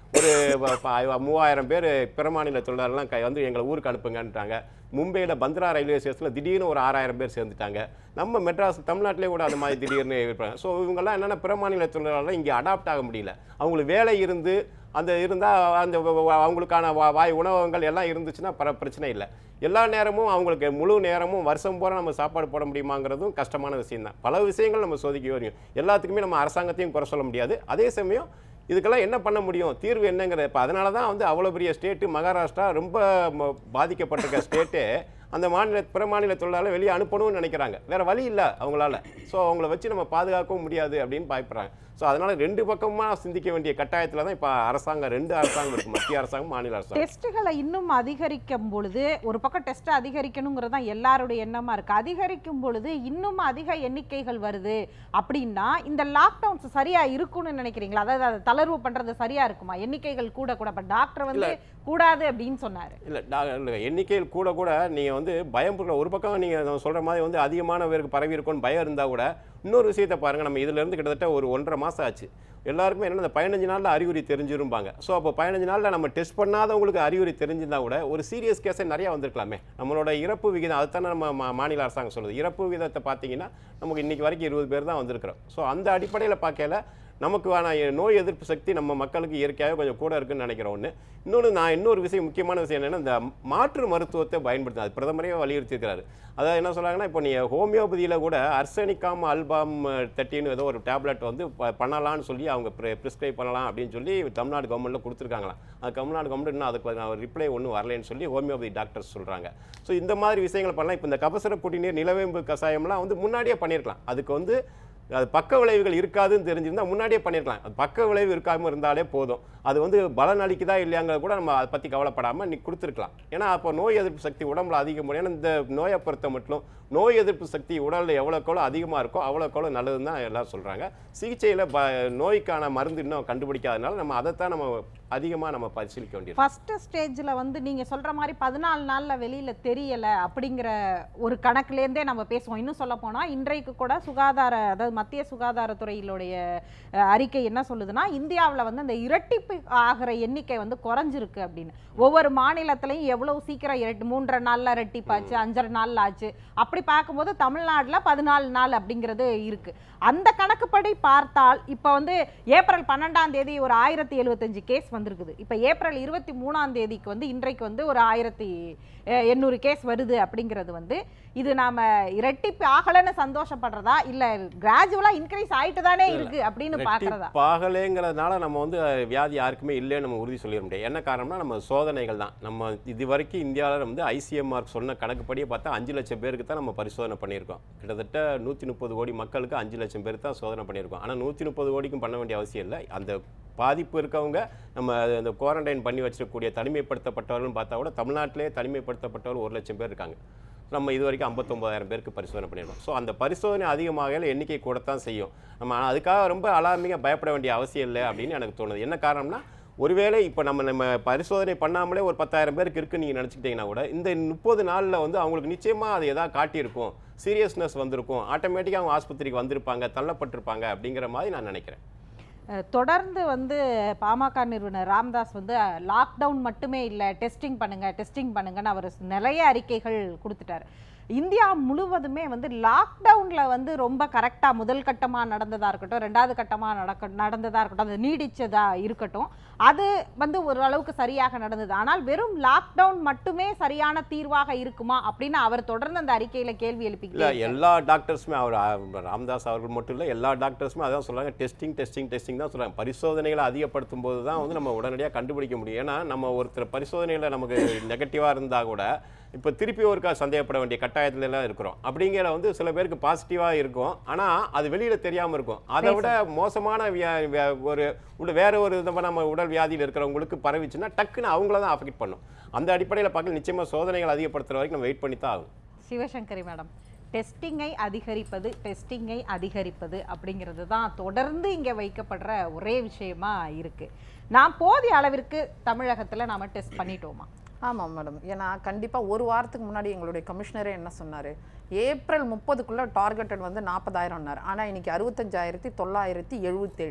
ஒரு ப- ப- மூவாயிரம் பேர் பிற மாநில தொழிலாளர்லாம் க- வந்து எங்களை ஊருக்கு அனுப்புங்கன்றாங்க மும்பையில் பந்த்ரா ரயில்வே ஸ்டேஷனில் திடீர்னு ஒரு ஆறாயிரம் பேர் சேர்ந்துட்டாங்க நம்ம மெட்ராஸ் தமிழ்நாட்டிலே கூட அந்த மாதிரி திடீர்னு இருப்பாங்க ஸோ இவங்கெல்லாம் என்னென்ன பிற மாநில தொழிலாளர்கள் இங்கே அடாப்ட் ஆக முடியல அவங்களுக்கு வேலை இருந்து அந்த இருந்தால் அந்த வ- வ- அவங்களுக்கான வா- வாய் உணவகங்கள் எல்லாம் இருந்துச்சுன்னா பர பிரச்சனை இல்லை எல்லா நேரமும் அவங்களுக்கு முழு நேரமும் வருஷம் பூரா நம்ம சாப்பாடு போட முடியுமாங்கிறதும் கஷ்டமான விஷயம் தான் பல விஷயங்கள் நம்ம சோதிக்க வரையும் எல்லாத்துக்குமே நம்ம அரசாங்கத்தையும் குறை சொல்ல முடியாது அதே சமயம் இதுக்கெல்லாம் என்ன பண்ண முடியும் தீர்வு என்னங்கிறது இப்போ அதனால தான் வந்து அவ்வளோ பெரிய ஸ்டேட்டு மகாராஷ்டிரா ரொம்ப ம- பாதிக்கப்பட்டிருக்க ஸ்டேட்டு அந்த மாநில பிற மாநில தொழிலாளர் வெளியே அனுப்பணும்னு நினைக்கிறாங்க வேற வழி இல்லை அவங்களால ஸோ அவங்கள வச்சு நம்ம பாதுகாக்கவும் முடியாது அப்படின்னு பயப்படுறாங்க ஸோ அதனால ரெண்டு பக்கமாக சிந்திக்க வேண்டிய கட்டாயத்தில் தான் இப்போ அரசாங்கம் ரெண்டு அரசாங்கம் இருக்கு மத்திய அரசாங்கம் மாநில அரசாங்கம் டெஸ்ட்டுகளை இன்னும் அதிகரிக்கும் பொழுது ஒரு பக்கம் டெஸ்ட் அதிகரிக்கணுங்கிறது தான் எல்லாருடைய எண்ணமா இருக்கு அதிகரிக்கும் பொழுது இன்னும் அதிக எண்ணிக்கைகள் வருது அப்படின்னா இந்த லாக்டவுன்ஸ் சரியா இருக்கும்னு நினைக்கிறீங்களா அதாவது அதை தளர்வு பண்றது சரியா இருக்குமா எண்ணிக்கைகள் கூட கூட அப்ப டாக்டர் வந்து கூடாது அப்படின்னு சொன்னாரு இல்லை டா இல்லை எண்ணிக்கையில் கூட கூட நீங்கள் வந்து பயம் படுற- ஒரு பக்கம் நீங்கள் சொல்கிற மாதிரி வந்து அதிகமான பேருக்கு பரவி இருக்கும்னு பயம் இருந்தால் கூட இன்னொரு விஷயத்தை பாருங்கள் நம்ம இதிலேருந்து கிட்டத்தட்ட ஒரு ஒன்றரை மாதம் ஆச்சு எல்லாருக்குமே என்ன இந்த பதினஞ்சு நாளில் அறிகுறி தெரிஞ்சிரும்பாங்க ஸோ அப்போ பதினஞ்சு நாளில் நம்ம டெஸ்ட் பண்ணாதவங்களுக்கு அறிகுறி தெரிஞ்சிருந்தா கூட ஒரு சீரியஸ் கேஸே நிறையா வந்திருக்கலாமே நம்மளோட இறப்பு விகிதம் அதுதானே நம்ம மா- மாநில அரசாங்கம் சொல்லுது இறப்பு விகிதத்தை பார்த்தீங்கன்னா நமக்கு இன்னைக்கு வரைக்கும் இருபது பேர் தான் வந்திருக்கிறோம் ஸோ அந்த அடிப்படையில் பார்க்கல நமக்கு வேணா நோய் எதிர்ப்பு சக்தி நம்ம மக்களுக்கு இயற்கையாகவே கொஞ்சம் கூட இருக்குன்னு நினைக்கிறேன் ஒன்று இன்னொன்று நான் இன்னொரு விஷயம் முக்கியமான விஷயம் என்னன்னா இந்த மாற்று மருத்துவத்தை பயன்படுத்த அது பிரதமரே வலியுறுத்தியிருக்கிறாரு அதாவது என்ன சொல்றாங்கன்னா இப்போ நீங்கள் ஹோமியோபதியில் கூட அர்சனிகாம் அல்பாம் தட்டின்னு ஏதோ ஒரு டேப்லெட் வந்து ப- பண்ணலாம்னு சொல்லி அவங்க ப்ரிஸ்கிரைப் பண்ணலாம் அப்படின்னு சொல்லி தமிழ்நாடு கவர்மெண்ட்டில் கொடுத்துருக்காங்களாம் அது தமிழ்நாடு கவர்மெண்ட் இன்னும் அதுக்கு ரிப்ளை ஒன்றும் வரலைன்னு சொல்லி ஹோமியோபதி டாக்டர்ஸ் சொல்கிறாங்க ஸோ இந்த மாதிரி விஷயங்கள் பண்ணலாம் இப்போ இந்த கபசுர குடிநீர் நிலவேம்பு கஷாயம்லாம் வந்து முன்னாடியே பண்ணியிருக்கலாம் அதுக்கு வந்து அது பக்க விளைவுகள் இருக்காதுன்னு தெரிஞ்சிருந்தா முன்னாடியே பண்ணியிருக்கலாம் அது பக்க விளைவு இருக்காமல் இருந்தாலே போதும் அது வந்து பலன் அளிக்குதா இல்லையாங்கிறத கூட நம்ம அதை பற்றி கவலைப்படாமல் நீ கொடுத்துருக்கலாம் ஏன்னா அப்போ நோய் எதிர்ப்பு சக்தி உடம்புல அதிகம் ஏன்னா இந்த நோயை பொறுத்த மட்டும் நோய் எதிர்ப்பு சக்தி உடலில் எவ்வளோக்கெவ்வளோ அதிகமாக இருக்கோ அவ்வளோக்கெவ்வளோ நல்லதுன்னு தான் எல்லாரும் சொல்கிறாங்க சிகிச்சையில் ப நோய்க்கான மருந்து இன்னும் கண்டுபிடிக்காதனால நம்ம அதைத்தான் நம்ம அதிகமாக நம்ம பரிசீலிக்க வேண்டியது ஃபர்ஸ்ட் ஸ்டேஜ்ல வந்து நீங்க சொல்ற மாதிரி பதினாலு நாள்ல வெளியில தெரியல அப்படிங்கிற ஒரு கணக்குலேருந்தே நம்ம பேசுவோம் இன்னும் சொல்ல போனா இன்றைக்கு கூட சுகாதார அதாவது மத்திய சுகாதாரத்துறையிலுடைய அஹ், அறிக்கை என்ன சொல்லுதுன்னா இந்தியாவுல வந்து அந்த இரட்டிப்பு ஆகிற எண்ணிக்கை வந்து குறைஞ்சிருக்கு அப்படின்னு ஒவ்வொரு மாநிலத்திலையும் எவ்வளவு சீக்கிரம் இரட்டு மூன்றரை நாள்ல ரெட்டிப்பாச்சு அஞ்சரை நாள்ல ஆச்சு அப்படி பார்க்கும்போது தமிழ்நாட்டுல பதினாலு நாள் அப்படிங்கிறது இருக்கு அந்த கணக்குப்படி பார்த்தால் இப்போ வந்து ஏப்ரல் பன்னெண்டாம் தேதி ஒரு ஆயிரத்தி எழுபத்தஞ்சு கேஸ் வந்திருக்குது இப்போ ஏப்ரல் இருபத்தி மூணாம் தேதிக்கு வந்து இன்றைக்கு வந்து ஒரு ஆயிரத்தி அஹ், எண்ணூறு கேஸ் வருது அப்படிங்கிறது வந்து இது நாம இரட்டிப்பு ஆகலைன்னு சந்தோஷப்படுறதா இல்ல கிராஜுவலா இன்க்ரீஸ் ஆயிட்டு தானே இருக்கு அப்படின்னு பாக்குறதா பாகலேங்கிறதுனால நம்ம வந்து அஹ், வியாதி யாருக்குமே இல்லைன்னு நம்ம உறுதி சொல்லிட முடியாது என்ன காரணம்னா நம்ம சோதனைகள் தான் நம்ம இது வரைக்கும் இந்தியாவில் வந்து ஐசிஎம்ஆர் சொன்ன கணக்குப்படியே பார்த்தா அஞ்சு லட்சம் பேருக்கு தான் நம்ம பரிசோதனை பண்ணியிருக்கோம் கிட்டத்தட்ட நூற்றி முப்பது கோடி மக்களுக்கு அஞ்சு லட்சம் பேர் தான் சோதனை பண்ணியிருக்கோம் ஆனால் நூற்றி முப்பது கோடிக்கும் பண்ண வேண்டிய அவசியம் இல்லை அந்த பாதிப்பு இருக்கவங்க நம்ம அந்த குவாரண்டைன் பண்ணி வச்சிருக்கக்கூடிய தனிமைப்படுத்தப்பட்டவர்கள்னு பார்த்தா கூட தமிழ்நாட்டிலே தனிமைப்படுத்தப்பட்டவர்கள் ஒரு லட்சம் பேர் இருக்காங்க நம்ம இது வரைக்கும் ஐம்பத்தொம்பதாயிரம் பேருக்கு பரிசோதனை பண்ணியிருக்கோம் ஸோ அந்த பரிசோதனை அதிகமாக எண்ணிக்கை கூடத்தான் செய்யும் நம்ம ஆனா அதுக்காக ரொம்ப அலார்மிங்காக பயப்பட வேண்டிய அவசியம் இல்லை அப்படின்னு எனக்கு தோணுது என்ன காரணம்னா ஒருவேளை இப்போ நம்ம நம்ம பரிசோதனை பண்ணாமலே ஒரு பத்தாயிரம் பேருக்கு இருக்குன்னு நீங்கள் நினச்சிக்கிட்டீங்கன்னா கூட இந்த முப்பது நாளில் வந்து அவங்களுக்கு நிச்சயமாக அது எதாவது காட்டியிருக்கும் சீரியஸ்னஸ் வந்திருக்கும் ஆட்டோமேட்டிக்காக அவங்க ஆஸ்பத்திரிக்கு வந்திருப்பாங்க தள்ளப்பட்டிருப்பாங்க அப்படிங்கிற மாதிரி நான் நினைக்கிறேன் அஹ், தொடர்ந்து வந்து பாமக நிறுவனர் ராம்தாஸ் வந்து லாக்டவுன் மட்டுமே இல்லை டெஸ்டிங் பண்ணுங்க டெஸ்டிங் பண்ணுங்கன்னு அவர் நிறைய அறிக்கைகள் கொடுத்துட்டாரு இந்தியா முழுவதுமே வந்து லாக்டவுன்ல வந்து ரொம்ப கரெக்டா முதல் கட்டமா நடந்ததா இருக்கட்டும் ரெண்டாவது கட்டமா நடக்க நடந்ததா இருக்கட்டும் அது நீடிச்சதா இருக்கட்டும் அது வந்து ஓரளவுக்கு சரியாக நடந்தது ஆனால் வெறும் லாக்டவுன் மட்டுமே சரியான தீர்வாக இருக்குமா அப்படின்னு அவர் தொடர்ந்து அந்த அறிக்கையில கேள்வி இல்லை எழுப்பிக்கிட்டே எல்லா டாக்டர்ஸுமே அவர் அஹ், ராம்தாஸ் அவர்கள் மட்டும் இல்லை எல்லா டாக்டர்ஸுமே அதான் சொல்றாங்க டெஸ்டிங் டெஸ்டிங் டெஸ்டிங் தான் சொல்றாங்க பரிசோதனைகளை அதிகப்படுத்தும் போது தான் வந்து நம்ம உடனடியாக கண்டுபிடிக்க முடியும் ஏன்னா நம்ம ஒருத்தர் பரிசோதனையில் நமக்கு நெகட்டிவாக இருந்தால் கூட இப்போ திருப்பி ஒருக்கா சந்தேகப்பட வேண்டிய கட்டாயத்துல எல்லாம் இருக்கிறோம் அப்படிங்கிற வந்து சில பேருக்கு பாசிட்டிவாக இருக்கும் ஆனால் அது வெளியில் தெரியாமல் இருக்கும் அதை விட மோசமான வியா வியா- ஒரு உள்ள வேற ஒரு விதமாக நம்ம உடல் வியாதியில் இருக்கிறவங்களுக்கு பரவிச்சுன்னா டக்குன்னு அவங்கள தான் அஃபெக்ட் பண்ணும் அந்த அடிப்படையில் பார்க்க நிச்சயமாக சோதனைகள் அதிகப்படுத்துற வரைக்கும் நம்ம வெயிட் பண்ணி தான் ஆகும் சிவசங்கரி மேடம் டெஸ்டிங்கை அதிகரிப்பது டெஸ்டிங்கை அதிகரிப்பது அப்படிங்கிறது தான் தொடர்ந்து இங்கே வைக்கப்படுற ஒரே விஷயமா இருக்கு நான் போதிய அளவிற்கு தமிழகத்துல நாம டெஸ்ட் பண்ணிட்டோமா ஆமாம் மேடம் ஏன்னா கண்டிப்பாக ஒரு வாரத்துக்கு முன்னாடி எங்களுடைய கமிஷனரே என்ன சொன்னார் ஏப்ரல் முப்பதுக்குள்ளே டார்கெட்டட் வந்து நாற்பதாயிரம்னார் ஆனால் இன்னைக்கு அறுபத்தஞ்சாயிரத்தி தொள்ளாயிரத்தி எழுபத்தேழு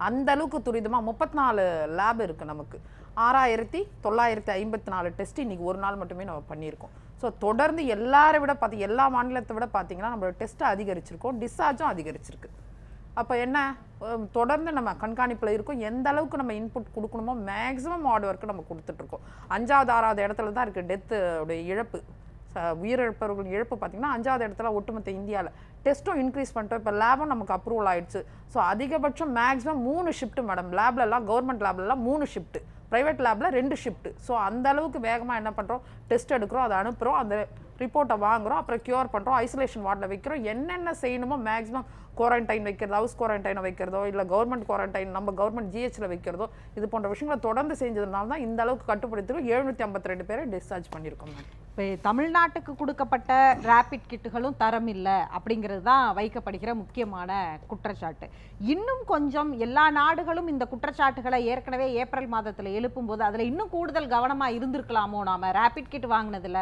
அந்த அளவுக்கு துரிதமாக முப்பத்தி நாலு லேப் இருக்குது நமக்கு ஆறாயிரத்தி தொள்ளாயிரத்தி ஐம்பத்தி நாலு டெஸ்ட் இன்னைக்கு ஒரு நாள் மட்டுமே நம்ம பண்ணியிருக்கோம் ஸோ தொடர்ந்து எல்லாரை விட பார்த்து எல்லா மாநிலத்தை விட பார்த்தீங்கன்னா நம்மளோட டெஸ்ட்டை அதிகரிச்சிருக்கோம் டிஸ்சார்ஜும் அதிகரிச்சிருக்கு அப்போ என்ன அஹ் தொடர்ந்து நம்ம கண்காணிப்பில் இருக்கோம் எந்த அளவுக்கு நம்ம இன்புட் கொடுக்கணுமோ மேக்ஸிமம் ஹார்ட் ஒர்க்கு நம்ம கொடுத்துட்ருக்கோம் அஞ்சாவது ஆறாவது இடத்துல தான் இருக்குது டெத்து உடைய இழப்பு ச- உயிரிழப்பவர்கள் இழப்பு பார்த்தீங்கன்னா அஞ்சாவது இடத்துல ஒட்டுமொத்த இந்தியாவில் டெஸ்ட்டும் இன்க்ரீஸ் பண்ணிட்டோம் இப்போ லேபும் நமக்கு அப்ரூவல் ஆயிடுச்சு ஸோ அதிகபட்சம் மேக்ஸிமம் மூணு ஷிஃப்ட் மேடம் லேப்லலாம் கவர்மெண்ட் லேப்லலாம் மூணு ஷிஃப்ட் ப்ரைவேட் லேபில் ரெண்டு ஷிஃப்ட் ஸோ அந்த அளவுக்கு வேகமாக என்ன பண்ணுறோம் டெஸ்ட் எடுக்கிறோம் அதை அனுப்புகிறோம் அந்த ரிப்போர்ட்டை வாங்குறோம் அப்புறம் க்யூர் பண்ணுறோம் ஐசோலேஷன் வார்டில் வைக்கிறோம் என்னென்ன செய்யணுமோ மேக்ஸிமம் குவாரண்டைன் வைக்கிறது ஹவுஸ் குவாரண்டைனை வைக்கிறதோ இல்லை கவர்மெண்ட் குவாரண்டைன் நம்ம கவர்மெண்ட் ஜிஹெச்சில் வைக்கிறதோ இது போன்ற விஷயங்களை தொடர்ந்து செஞ்சதுனால தான் இந்த அளவுக்கு கட்டுப்படுத்தி எழுநூற்றி ஐம்பத்தி ரெண்டு பேரை டிஸ்சார்ஜ் பண்ணியிருக்கோம் மேம் இப்போ தமிழ்நாட்டுக்கு கொடுக்கப்பட்ட ரேபிட் கிட்டுகளும் தரம் இல்லை அப்படிங்கிறது தான் வைக்கப்படுகிற முக்கியமான குற்றச்சாட்டு இன்னும் கொஞ்சம் எல்லா நாடுகளும் இந்த குற்றச்சாட்டுகளை ஏற்கனவே ஏப்ரல் மாதத்தில் எழுப்பும்போது அதில் இன்னும் கூடுதல் கவனமாக இருந்திருக்கலாமோ நாம ரேபிட் கிட் வாங்கினதுல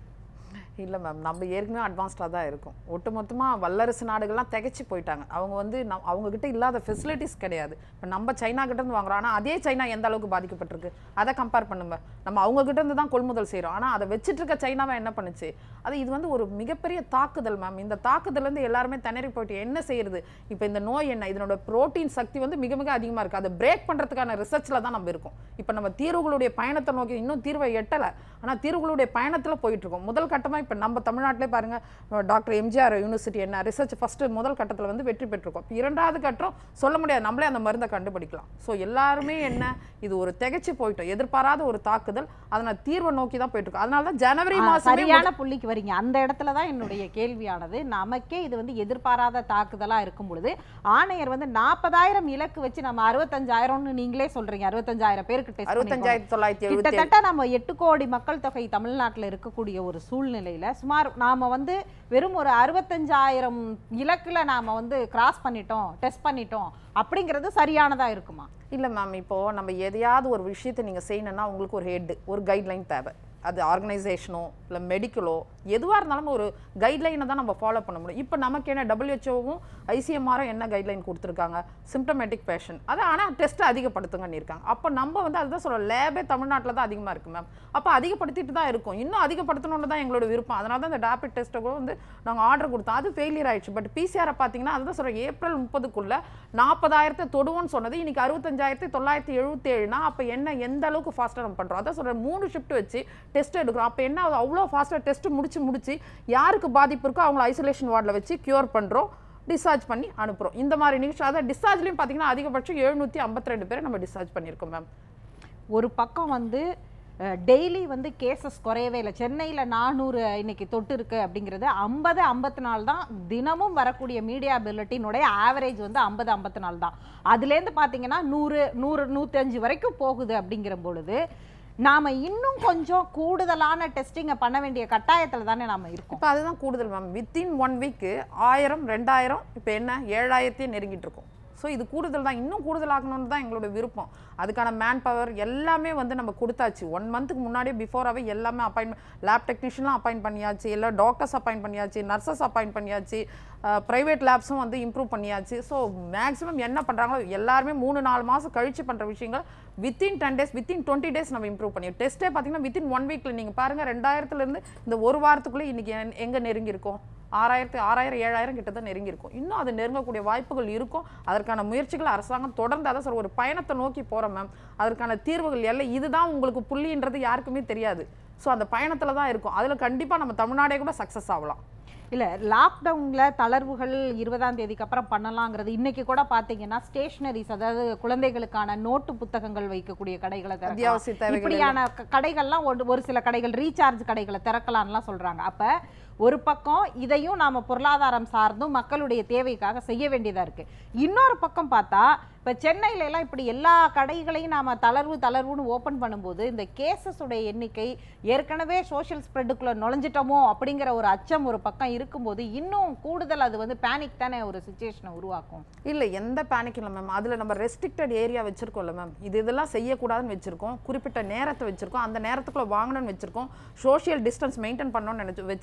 இல்லை மேம் நம்ம ஏற்கனவே அட்வான்ஸ்டாக தான் இருக்கும் ஒட்டுமொத்தமாக வல்லரசு நாடுகள்லாம் திகைச்சு போயிட்டாங்க அவங்க வந்து நம் அவங்கக்கிட்ட இல்லாத ஃபெசிலிட்டிஸ் கிடையாது இப்போ நம்ம சைனா கிட்ட இருந்து வாங்குறோம் ஆனால் அதே சைனா எந்த அளவுக்கு பாதிக்கப்பட்டிருக்கு அதை கம்பேர் பண்ணுங்க நம்ம அவங்க கிட்ட இருந்து தான் கொள்முதல் செய்கிறோம் ஆனால் அதை வச்சுட்டு இருக்க சைனாவை என்ன பண்ணுச்சு அது இது வந்து ஒரு மிகப்பெரிய தாக்குதல் மேம் இந்த தாக்குதல்லேருந்து எல்லாருமே திணறி போயிட்டு என்ன செய்யறது இப்போ இந்த நோய் என்ன இதனோட புரோட்டீன் சக்தி வந்து மிக மிக அதிகமாக இருக்குது அதை பிரேக் பண்ணுறதுக்கான ரிசர்ச்சில் தான் நம்ம இருக்கோம் இப்போ நம்ம தீர்வுகளுடைய பயணத்தை நோக்கி இன்னும் தீர்வை எட்டலை ஆனால் தீர்வுகளுடைய பயணத்தில் போயிட்டு இருக்கோம் முதல் கட்டமாக இப்போ நம்ம தமிழ்நாட்டிலே பாருங்க டாக்டர் எம்ஜிஆர் யூனிவர்சிட்டி என்ன ரிசர்ச் ஃபர்ஸ்ட் முதல் கட்டத்தில் வந்து வெற்றி பெற்றிருக்கோம் இப்ப இரண்டாவது கட்டம் சொல்ல முடியாது நம்மளே அந்த மருந்தை கண்டுபிடிக்கலாம் ஸோ எல்லாருமே என்ன இது ஒரு திகைச்சு போயிட்டோம் எதிர்பாராத ஒரு தாக்குதல் அதனால தீர்வை நோக்கி தான் போயிட்டு இருக்கோம் அதனால தான் ஜனவரி ஆ, மாசமே சரியான புள்ளிக்கு வரீங்க அந்த இடத்துல தான் என்னுடைய கேள்வியானது நமக்கே இது வந்து எதிர்பாராத தாக்குதலா இருக்கும் பொழுது ஆணையர் வந்து நாற்பதாயிரம் இலக்கு வச்சு நம்ம அறுபத்தஞ்சாயிரம்னு நீங்களே சொல்றீங்க அறுபத்தஞ்சாயிரம் பேருக்கு டெஸ்ட் அறுபத்தஞ்சாயிரத்தி தொள்ளாயிரத்தி எழுபத்தி கிட்டத்தட்ட நம்ம எட்டு கோடி மக்கள் தொகை தமிழ்நாட்டுல இருக்கக்கூடிய ஒரு சூழ்நிலையில சுமார் நாம வந்து வெறும் ஒரு அறுபத்தஞ்சாயிரம் இலக்குல நாம வந்து கிராஸ் பண்ணிட்டோம் டெஸ்ட் பண்ணிட்டோம் அப்படிங்கிறது சரியானதா இருக்குமா இல்லை மேம் இப்போ நம்ம எதையாவது ஒரு விஷயத்தை நீங்கள் செய்யணும்னா உங்களுக்கு ஒரு ஹெட் ஒரு கைட்லைன் தேவை அது ஆர்கனைசேஷனோ இல்லை மெடிக்கலோ எதுவாக இருந்தாலும் ஒரு கைட்லைனை தான் நம்ம ஃபாலோ பண்ண முடியும் இப்போ நமக்கு என்ன டபிள்யூஹெச்ஓவும் ஐசிஎம்ஆரும் என்ன கைட்லைன் கொடுத்துருக்காங்க சிம்டமேட்டிக் பேஷண்ட் அதை ஆனால் டெஸ்ட்டை அதிகப்படுத்துங்கன்னு இருக்காங்க அப்போ நம்ம வந்து அதுதான் சொல்கிறோம் லேபே தமிழ்நாட்டில் தான் அதிகமாக இருக்குது மேம் அப்போ அதிகப்படுத்திட்டு தான் இருக்கும் இன்னும் அதிகப்படுத்தணும்னு தான் எங்களோட விருப்பம் அதனால தான் இந்த டேபிட் டெஸ்ட்டை கூட வந்து நாங்கள் ஆர்டர் கொடுத்தோம் அது ஃபெயிலியர் ஆயிடுச்சு பட் பிசிஆரை பார்த்தீங்கன்னா அதுதான் சொல்கிறேன் ஏப்ரல் முப்பதுக்குள்ள நாற்பதாயிரத்தை தொடுவோம்னு சொன்னது இன்னைக்கு அறுபத்தஞ்சாயிரத்தி தொள்ளாயிரத்தி எழுபத்தேழுனா அப்போ என்ன எந்த அளவுக்கு ஃபாஸ்ட்டாக நம்ம பண்ணுறோம் அதான் சொல்கிறேன் மூணு ஷிஃப்ட் வச்சு டெஸ்ட் எடுக்கிறோம் அப்போ என்ன ஆகுது? அவ்வளோ ஃபாஸ்ட்டாக டெஸ்ட் முடிச்சு முடிச்சு யாருக்கு பாதிப்பு இருக்கோ அவங்கள ஐசோலேஷன் வார்டில் வச்சு க்யூர் பண்ணுறோம் டிஸ்சார்ஜ் பண்ணி அனுப்புகிறோம் இந்த மாதிரி நிகழ்ச்சி அதான் டிஸ்சார்ஜ்லையும் பார்த்தீங்கன்னா அதிகபட்சம் எழுநூற்றி ஐம்பத்தி ரெண்டு பேரை நம்ம டிஸ்சார்ஜ் பண்ணியிருக்கோம் மேம் ஒரு பக்கம் வந்து டெய்லி வந்து கேசஸ் குறையவே இல்லை சென்னையில் நானூறு இன்னைக்கு தொட்டு இருக்கு அப்படிங்கிறது ஐம்பது ஐம்பத்தி நாலு தான் தினமும் வரக்கூடிய மீடியா பில்லட்டினுடைய ஆவரேஜ் வந்து ஐம்பது ஐம்பத்தி நாலு தான் அதுலேருந்து பார்த்தீங்கன்னா நூறு நூறு நூற்றஞ்சு வரைக்கும் போகுது அப்படிங்கிற பொழுது நாம இன்னும் கொஞ்சம் கூடுதலான டெஸ்டிங்கை பண்ண வேண்டிய கட்டாயத்தில் தானே நாம இருக்கோம் இப்போ அதுதான் கூடுதல் மேம் வித்தின் ஒன் வீக்கு ஆயிரம் ரெண்டாயிரம் இப்போ என்ன ஏழாயிரத்தையும் நெருங்கிட்டு இருக்கோம் ஸோ இது கூடுதல் தான் இன்னும் கூடுதலாக்கணும்னு தான் எங்களோட விருப்பம் அதுக்கான மேன் பவர் எல்லாமே வந்து நம்ம கொடுத்தாச்சு ஒன் மந்த்துக்கு முன்னாடியே பிஃபோராகவே எல்லாமே அப்பாயின்மெண்ட் லேப் டெக்னீஷியன்லாம் அப்பாயிண்ட் பண்ணியாச்சு எல்லா டாக்டர்ஸ் அப்பாயிண்ட் பண்ணியாச்சு நர்சஸ் அப்பாயிண்ட் பண்ணியாச்சு ப்ரைவேட் லேப்ஸும் வந்து இம்ப்ரூவ் பண்ணியாச்சு ஸோ மேக்ஸிமம் என்ன பண்ணுறாங்களோ எல்லாருமே மூணு நாலு மாதம் கழிச்சு பண்ணுற விஷயங்கள் within ten days within twenty days நம்ம இம்ப்ரூவ் பண்ணி டெஸ்ட்டே பார்த்தீங்கன்னா வித்தின் ஒன் வீக்கில் நீங்கள் பாருங்கள் ரெண்டாயிரத்துலேருந்து இந்த ஒரு வாரத்துக்குள்ளே இன்றைக்கி எங்கே நெருங்கி இருக்கோம் ஆறாயிரத்து ஆறாயிரம் ஏழாயிரம் கிட்ட தான் நெருங்கி இருக்கும் இன்னும் அது நெருங்கக்கூடிய வாய்ப்புகள் இருக்கும் அதற்கான முயற்சிகள் அரசாங்கம் தொடர்ந்து அதை சார் ஒரு பயணத்தை நோக்கி போகிறோம் மேம் அதற்கான தீர்வுகள் எல்லாம் இதுதான் உங்களுக்கு புள்ளின்றது யாருக்குமே தெரியாது ஸோ அந்த பயணத்தில் தான் இருக்கும் அதில் கண்டிப்பாக நம்ம தமிழ்நாடே கூட சக்ஸஸ் ஆகலாம் இல்ல லாக்டவுன்ல தளர்வுகள் இருபதாம் தேதிக்கு அப்புறம் பண்ணலாங்கிறது இன்னைக்கு கூட பாத்தீங்கன்னா ஸ்டேஷனரிஸ் அதாவது குழந்தைகளுக்கான நோட்டு புத்தகங்கள் வைக்கக்கூடிய கடைகளை திறக்கலாம். அத்தியாவசிய தேவைகள் இப்படியான க- கடைகள்லாம் ஒரு ஒரு சில கடைகள் ரீசார்ஜ் கடைகளை திறக்கலாம்லாம் சொல்றாங்க அப்ப ஒரு பக்கம் இதையும் நாம பொருளாதாரம் சார்ந்தும் மக்களுடைய தேவைக்காக செய்ய வேண்டியதா இருக்கு இன்னொரு பக்கம் பார்த்தா இப்ப சென்னையில எல்லாம் இப்படி எல்லா கடைகளையும் நாம தளர்வு தளர்வுன்னு ஓபன் பண்ணும்போது இந்த கேசஸ் உடைய எண்ணிக்கை ஏற்கனவே சோஷியல் ஸ்ப்ரெட்டுக்குள்ள நுழைஞ்சிட்டோமோ அப்படிங்கிற ஒரு அச்சம் ஒரு பக்கம் இருக்கும்போது இன்னும் கூடுதல் அது வந்து பேனிக் தானே ஒரு சுச்சுவேஷனை உருவாக்கும் இல்லை எந்த பேனிக் இல்லை மேம் அதில் நம்ம ரெஸ்ட்ரிக்டட் ஏரியா வச்சுருக்கோம்ல மேம் இது இதெல்லாம் செய்யக்கூடாதுன்னு வச்சுருக்கோம் குறிப்பிட்ட நேரத்தை வச்சுருக்கோம் அந்த நேரத்துக்குள்ள வாங்கணும்னு வச்சுருக்கோம் சோஷியல் டிஸ்டன்ஸ் மெயின்டைன் பண்ணணும்னு நினச்சி வச்சுருக்கோம் அடுத்து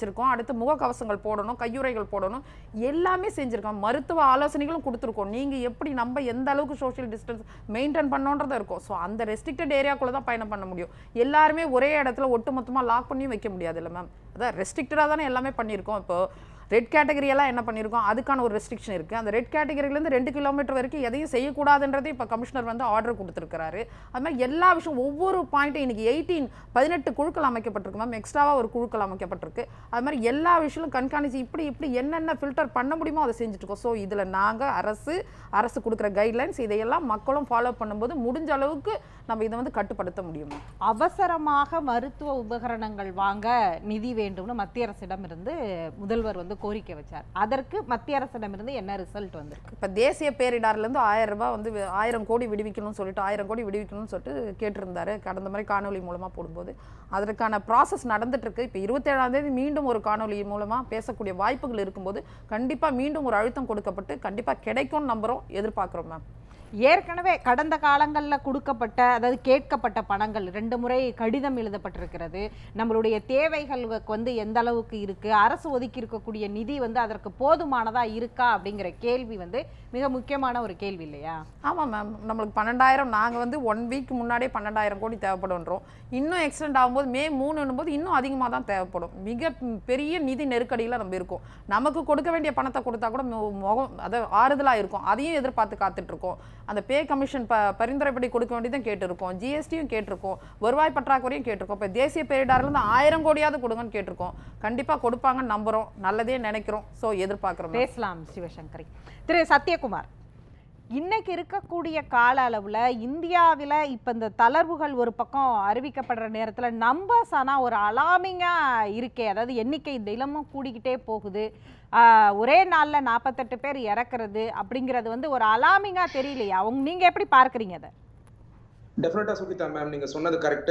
அடுத்து முகக்கவசங்கள் போடணும் கையுறைகள் போடணும் எல்லாமே செஞ்சுருக்கோம் மருத்துவ ஆலோசனைகளும் கொடுத்துருக்கோம் நீங்கள் எப்படி நம்ம எந்த அளவுக்கு சோஷியல் டிஸ்டன்ஸ் மெயின்டைன் பண்ணோன்றதும் இருக்கும் ஸோ அந்த ரெஸ்ட்ரிக்டட் ஏரியாக்குள்ளே தான் பயணம் பண்ண முடியும் எல்லாருமே ஒரே இடத்துல ஒட்டுமொத்தமாக லாக் பண்ணியும் வைக்க முடியாது இல்லை மேம் அதான் ரெஸ்ட்ரிக்டடாக தானே எல்லாமே பண்ணியிருக்கோம் இப்போ ரெட் கேட்டகரி எல்லாம் என்ன பண்ணியிருக்கோம் அதுக்கான ஒரு ரெஸ்ட்ரிக்ஷன் இருக்குது அந்த ரெட் கேட்டகரியிலேருந்து ரெண்டு கிலோமீட்டர் வரைக்கும் எதையும் செய்யக்கூடாதுன்றதை இப்போ கமிஷனர் வந்து ஆர்டர் கொடுத்துருக்காரு அது மாதிரி எல்லா விஷயம் ஒவ்வொரு பாயிண்ட்டும் இன்னைக்கு எயிட்டீன் பதினெட்டு குழுக்கள் அமைக்கப்பட்டிருக்கு மேம் எக்ஸ்ட்ராவாக ஒரு குழுக்கள் அமைக்கப்பட்டிருக்கு அது மாதிரி எல்லா விஷயங்களும் கண்காணிச்சு இப்படி இப்படி என்னென்ன ஃபில்டர் பண்ண முடியுமோ அதை செஞ்சுட்டு இருக்கோம் ஸோ இதில் நாங்கள் அரசு அரசு கொடுக்குற கைட்லைன்ஸ் இதையெல்லாம் மக்களும் ஃபாலோ பண்ணும்போது முடிஞ்ச அளவுக்கு நம்ம இதை வந்து கட்டுப்படுத்த முடியும் மேம் அவசரமாக மருத்துவ உபகரணங்கள் வாங்க நிதி வேண்டும்னு மத்திய அரசிடம் இருந்து முதல்வர் வந்து கோரிக்கை வச்சார் அதற்கு மத்திய அரசிடம் இருந்து என்ன ரிசல்ட் வந்திருக்கு இப்போ தேசிய பேரிடர்லேருந்து ஆயிரம் ரூபாய் வந்து வி- ஆயிரம் கோடி விடுவிக்கணும்னு சொல்லிட்டு ஆயிரம் கோடி விடுவிக்கணும்னு சொல்லிட்டு கேட்டிருந்தாரு கடந்த மாதிரி காணொலி மூலமாக போடும்போது அதற்கான ப்ராசஸ் நடந்துட்டு இருக்கு இப்போ இருபத்தேழாம் தேதி மீண்டும் ஒரு காணொலி மூலமாக பேசக்கூடிய வாய்ப்புகள் இருக்கும்போது கண்டிப்பாக மீண்டும் ஒரு அழுத்தம் கொடுக்கப்பட்டு கண்டிப்பாக கிடைக்கும்னு நம்புகிறோம் எதிர்பார்க்குறோம் மேம் ஏற்கனவே கடந்த காலங்களில் கொடுக்கப்பட்ட அதாவது கேட்கப்பட்ட பணங்கள் ரெண்டு முறை கடிதம் எழுதப்பட்டிருக்கிறது நம்மளுடைய தேவைகளுக்கு வந்து எந்த அளவுக்கு இருக்கு அரசு ஒதுக்கி இருக்கக்கூடிய நிதி வந்து அதற்கு போதுமானதா இருக்கா அப்படிங்கிற கேள்வி வந்து மிக முக்கியமான ஒரு கேள்வி இல்லையா ஆமாம் மேம் நம்மளுக்கு பன்னெண்டாயிரம் நாங்கள் வந்து ஒன் வீக் முன்னாடியே பன்னெண்டாயிரம் கோடி தேவைப்படுன்றோம் இன்னும் எக்ஸ்டெண்ட் ஆகும்போது மே மூணுன்னும் போது இன்னும் அதிகமாக தான் தேவைப்படும் மிக பெரிய நிதி நெருக்கடியில் நம்ம இருக்கோம் நமக்கு கொடுக்க வேண்டிய பணத்தை கொடுத்தா கூட மு- முகம் அதை ஆறுதலாக இருக்கும் அதையும் எதிர்பார்த்து காத்துட்டு இருக்கோம் அந்த பே கமிஷன் ப பரிந்துரைப்படி கொடுக்க வேண்டியதும் கேட்டிருக்கோம் ஜிஎஸ்டியும் கேட்டிருக்கோம் வருவாய் பற்றாக்குறையும் கேட்டிருக்கோம் இப்போ தேசிய பேரிடர்லேருந்து ஆயிரம் கோடியாவது கொடுங்கன்னு கேட்டிருக்கோம் கண்டிப்பாக கொடுப்பாங்கன்னு நம்புகிறோம் நல்லதே நினைக்கிறோம் ஸோ எதிர்பார்க்குறோம் ma'am. பேசலாம் சிவசங்கரி திரு சத்யகுமார் இன்னைக்கு இருக்கக்கூடிய கால அளவில் இந்தியாவில் இப்போ இந்த தளர்வுகள் ஒரு பக்கம் அறிவிக்கப்படுற நேரத்தில் நம்பர்ஸ் ஆனால் ஒரு அலாமிங்காக இருக்கே அதாவது எண்ணிக்கை தினமும் கூடிக்கிட்டே போகுது ஆஹ் ஒரே நாளில் நாற்பத்தெட்டு பேர் இறக்குறது அப்படிங்கிறது வந்து ஒரு அலாமிங்காக தெரியலையா அவங்க நீங்கள் எப்படி பார்க்குறீங்க அதை டெஃபினட்டா சுகிதா மேம் நீங்க சொன்னது கரெக்ட்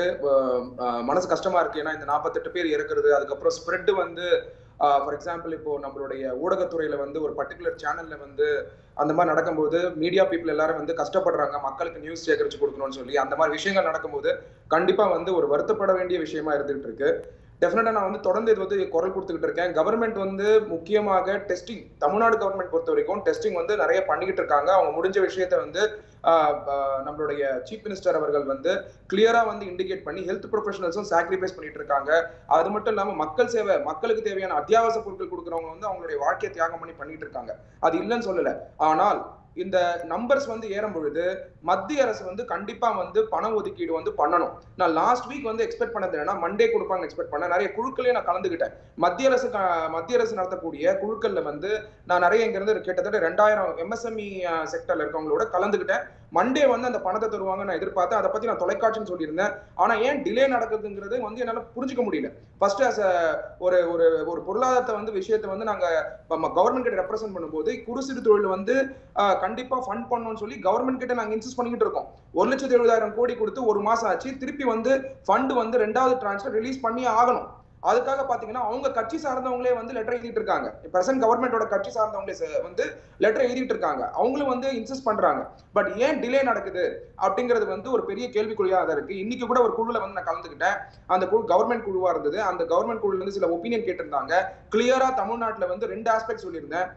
மனசு கஷ்டமா இருக்கு ஏன்னா இந்த நாற்பத்தெட்டு பேர் இறக்குறது அதுக்கப்புறம் ஸ்ப்ரெட் வந்து ஃபார் எக்ஸாம்பிள் இப்போ நம்மளுடைய ஊடகத்துறையில வந்து ஒரு பர்டிகுலர் சேனல்ல வந்து அந்த மாதிரி நடக்கும்போது மீடியா பீப்புள் எல்லாரும் வந்து கஷ்டப்படுறாங்க மக்களுக்கு நியூஸ் சேகரிச்சு கொடுக்கணும்னு சொல்லி அந்த மாதிரி விஷயங்கள் நடக்கும்போது கண்டிப்பா வந்து ஒரு வருத்தப்பட வேண்டிய விஷயமா இருந்துகிட்டு இருக்கு டெஃபினட்டா நான் வந்து தொடர்ந்து இது வந்து குரல் கொடுத்துக்கிட்டு இருக்கேன் கவர்மெண்ட் வந்து முக்கியமாக டெஸ்டிங் தமிழ்நாடு கவர்மெண்ட் பொறுத்த வரைக்கும் டெஸ்டிங் வந்து நிறைய பண்ணிக்கிட்டு இருக்காங்க அவங்க முடிஞ்ச விஷயத்த வந்து ஆஹ் ஆஹ் நம்மளுடைய சீஃப் மினிஸ்டர் அவர்கள் வந்து கிளியரா வந்து இண்டிகேட் பண்ணி ஹெல்த் ப்ரொஃபஷனல்ஸும் சாக்ரிஃபைஸ் பண்ணிட்டு இருக்காங்க அது மட்டும் இல்லாம மக்கள் சேவை மக்களுக்கு தேவையான அத்தியாவசிய பொருட்கள் கொடுக்குறவங்க வந்து அவங்களுடைய வாழ்க்கையை தியாகம் பண்ணி பண்ணிட்டு இருக்காங்க அது இல்லைன்னு சொல்லல ஆனால் இந்த நம்பர்ஸ் வந்து ஏறும் பொழுது மத்திய அரசு வந்து கண்டிப்பா வந்து பண ஒதுக்கீடு வந்து பண்ணணும் நான் லாஸ்ட் வீக் வந்து எக்ஸ்பெக்ட் பண்ணது என்னன்னா மண்டே கொடுப்பாங்க எக்ஸ்பெக்ட் பண்ண நிறைய குழுக்களையும் நான் கலந்துக்கிட்டேன் மத்திய அரசு க- மத்திய அரசு நடத்தக்கூடிய குழுக்கள்ல வந்து நான் நிறைய இங்க இருந்து கிட்டத்தட்ட ரெண்டாயிரம் எம்எஸ்எம்இ செக்டர்ல இருக்கவங்களோட கலந்துக்கிட்டேன் மண்டே வந்து அந்த பணத்தை தருவாங்க நான் எதிர்பார்த்தேன் அதை பத்தி நான் தொலைக்காட்சின்னு சொல்லியிருந்தேன் ஆனா ஏன் டிலே நடக்குதுங்கிறது வந்து என்னால புரிஞ்சுக்க முடியல ஃபர்ஸ்ட் as a ஒரு ஒரு ஒரு பொருளாதாரத்தை வந்து விஷயத்தை வந்து நாங்க கவர்மெண்ட் கிட்ட ரெப்ரசென்ட் பண்ணும்போது குறு சிறு தொழில் வந்து ஆஹ், கண்டிப்பா ஃபண்ட் பண்ணணும்னு சொல்லி கவர்மெண்ட் கிட்ட நாங்க இன்சிஸ்ட் பண்ணிக்கிட்டு இருக்கோம் ஒரு லட்சத்தி எழுபதாயிரம் கோடி கொடுத்து ஒரு மாசம் ஆச்சு திருப்பி வந்து ஃபண்ட் வந்து ரெண்டாவது டிரான்ஸ்ஃபர் ரிலீஸ் பண்ணி ஆகணும் அதுக்காக பாத்தீங்கன்னா அவங்க கட்சி சார்ந்தவங்களே வந்து லெட்டர் எழுதிட்டு இருக்காங்க பிரசன்ட் கவர்மெண்டோட கட்சி சார்ந்தவங்களே ச- வந்து லெட்டர் எழுதிட்டு இருக்காங்க அவங்களும் வந்து இன்சிஸ்ட் பண்றாங்க பட் ஏன் டிலே நடக்குது அப்படிங்கிறது வந்து ஒரு பெரிய கேள்விக்குறியா தான் இருக்கு இன்னைக்கு கூட ஒரு குழுல வந்து நான் கலந்துக்கிட்டேன் அந்த குழு கவர்மெண்ட் குழுவா இருந்தது அந்த கவர்மெண்ட் குழுல இருந்து சில ஒப்பீனியன் கேட்டிருந்தாங்க கிளியரா தமிழ்நாட்டுல வந்து ரெண்டு ஆஸ்பெக்ட் சொல்லியிருந்தேன்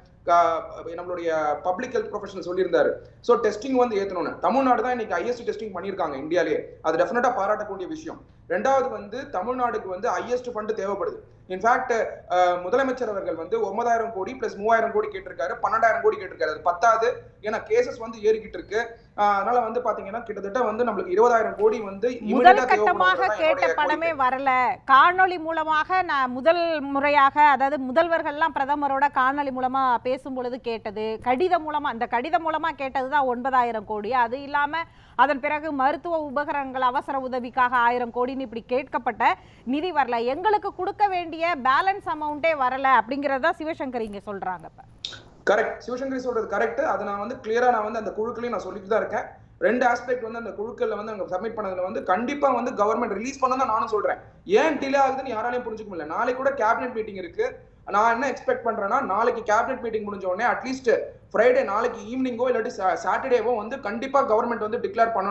க- நம்மளுடைய பப்ளிக் ஹெல்த் ப்ரொஃபஷனல் சொல்லியிருந்தாரு ஸோ டெஸ்டிங் வந்து ஏற்றணும்னு தமிழ்நாடு தான் இன்னைக்கு ஐஎஸ்டி டெஸ்டிங் பண்ணியிருக்காங்க இந்தியாலேயே அது டெஃபினட்டா பாராட்டக்கூடிய விஷயம் ரெண்டாவது வந்து தமிழ்நாடுக்கு வந்து ஹையஸ்ட் ஃபண்ட் தேவைப்படுது இன்ஃபேக்ட் முதலமைச்சர் அவர்கள் வந்து ஒன்பதாயிரம் கோடி பிளஸ் மூவாயிரம் கோடி கேட்டிருக்காரு பன்னெண்டாயிரம் கோடி கேட்டிருக்காரு அது பத்தாது ஏன்னா கேசஸ் வந்து ஏறிக்கிட்டு இருக்கு ஆஹ் அதனால வந்து பாத்தீங்கன்னா கிட்டத்தட்ட வந்து நம்மளுக்கு இருபதாயிரம் கோடி வந்து முதல் immediate ஆ கட்டமாக தேவைப்படும்ன்றதுதான் கேட்ட என்னுடைய பணமே கோரிக்கை. வரல காணொளி மூலமாக நான் முதல் முறையாக அதாவது முதல்வர்கள்லாம் பிரதமரோட காணொளி மூலமா பேசும் பொழுது கேட்டது கடிதம் மூலமா அந்த கடிதம் மூலமா கேட்டது தான் ஒன்பதாயிரம் கோடி அது இல்லாம அதன் பிறகு மருத்துவ உபகரணங்கள் அவசர உதவிக்காக ஆயிரம் கோடின்னு இப்படி கேட்கப்பட்ட நிதி வரல எங்களுக்கு கொடுக்க வேண்டிய பேலன்ஸ் அமௌண்ட்டே வரல அப்படிங்கறத சிவசங்கர் இங்க சொல்றாங்க இப்ப கரெக்ட் சிவசங்கரி சொல்றது கரெக்ட் அதை நான் வந்து கிளியரா நான் வந்து அந்த குழுக்களையும் நான் சொல்லிட்டு தான் இருக்கேன் ரெண்டு ஆஸ்பெக்ட் வந்து அந்த குழுக்கள்ல வந்து அங்க சப்மிட் பண்ணதுல வந்து கண்டிப்பா வந்து கவர்மெண்ட் ரிலீஸ் பண்ண தான் நானும் சொல்றேன் ஏன் டிலே ஆகுதுன்னு யாராலையும் புரிஞ்சுக்க முடியல நாளைக்கு கூட கேபினெட் மீட்டிங் இருக்கு நான் என்ன எக்ஸ்பெக்ட் பண்றேன்னா நாளைக்கு கேபினெட் மீட்டிங் முடிஞ்ச உடனே அட்லீஸ்ட் ஃப்ரைடே நாளைக்கு ஈவினிங்கோ இல்லாட்டி சாட்டர்டேவோ வந்து கண்டிப்பா கவர்மெண்ட் வந்து டிக்ளேர் பண்ணணும்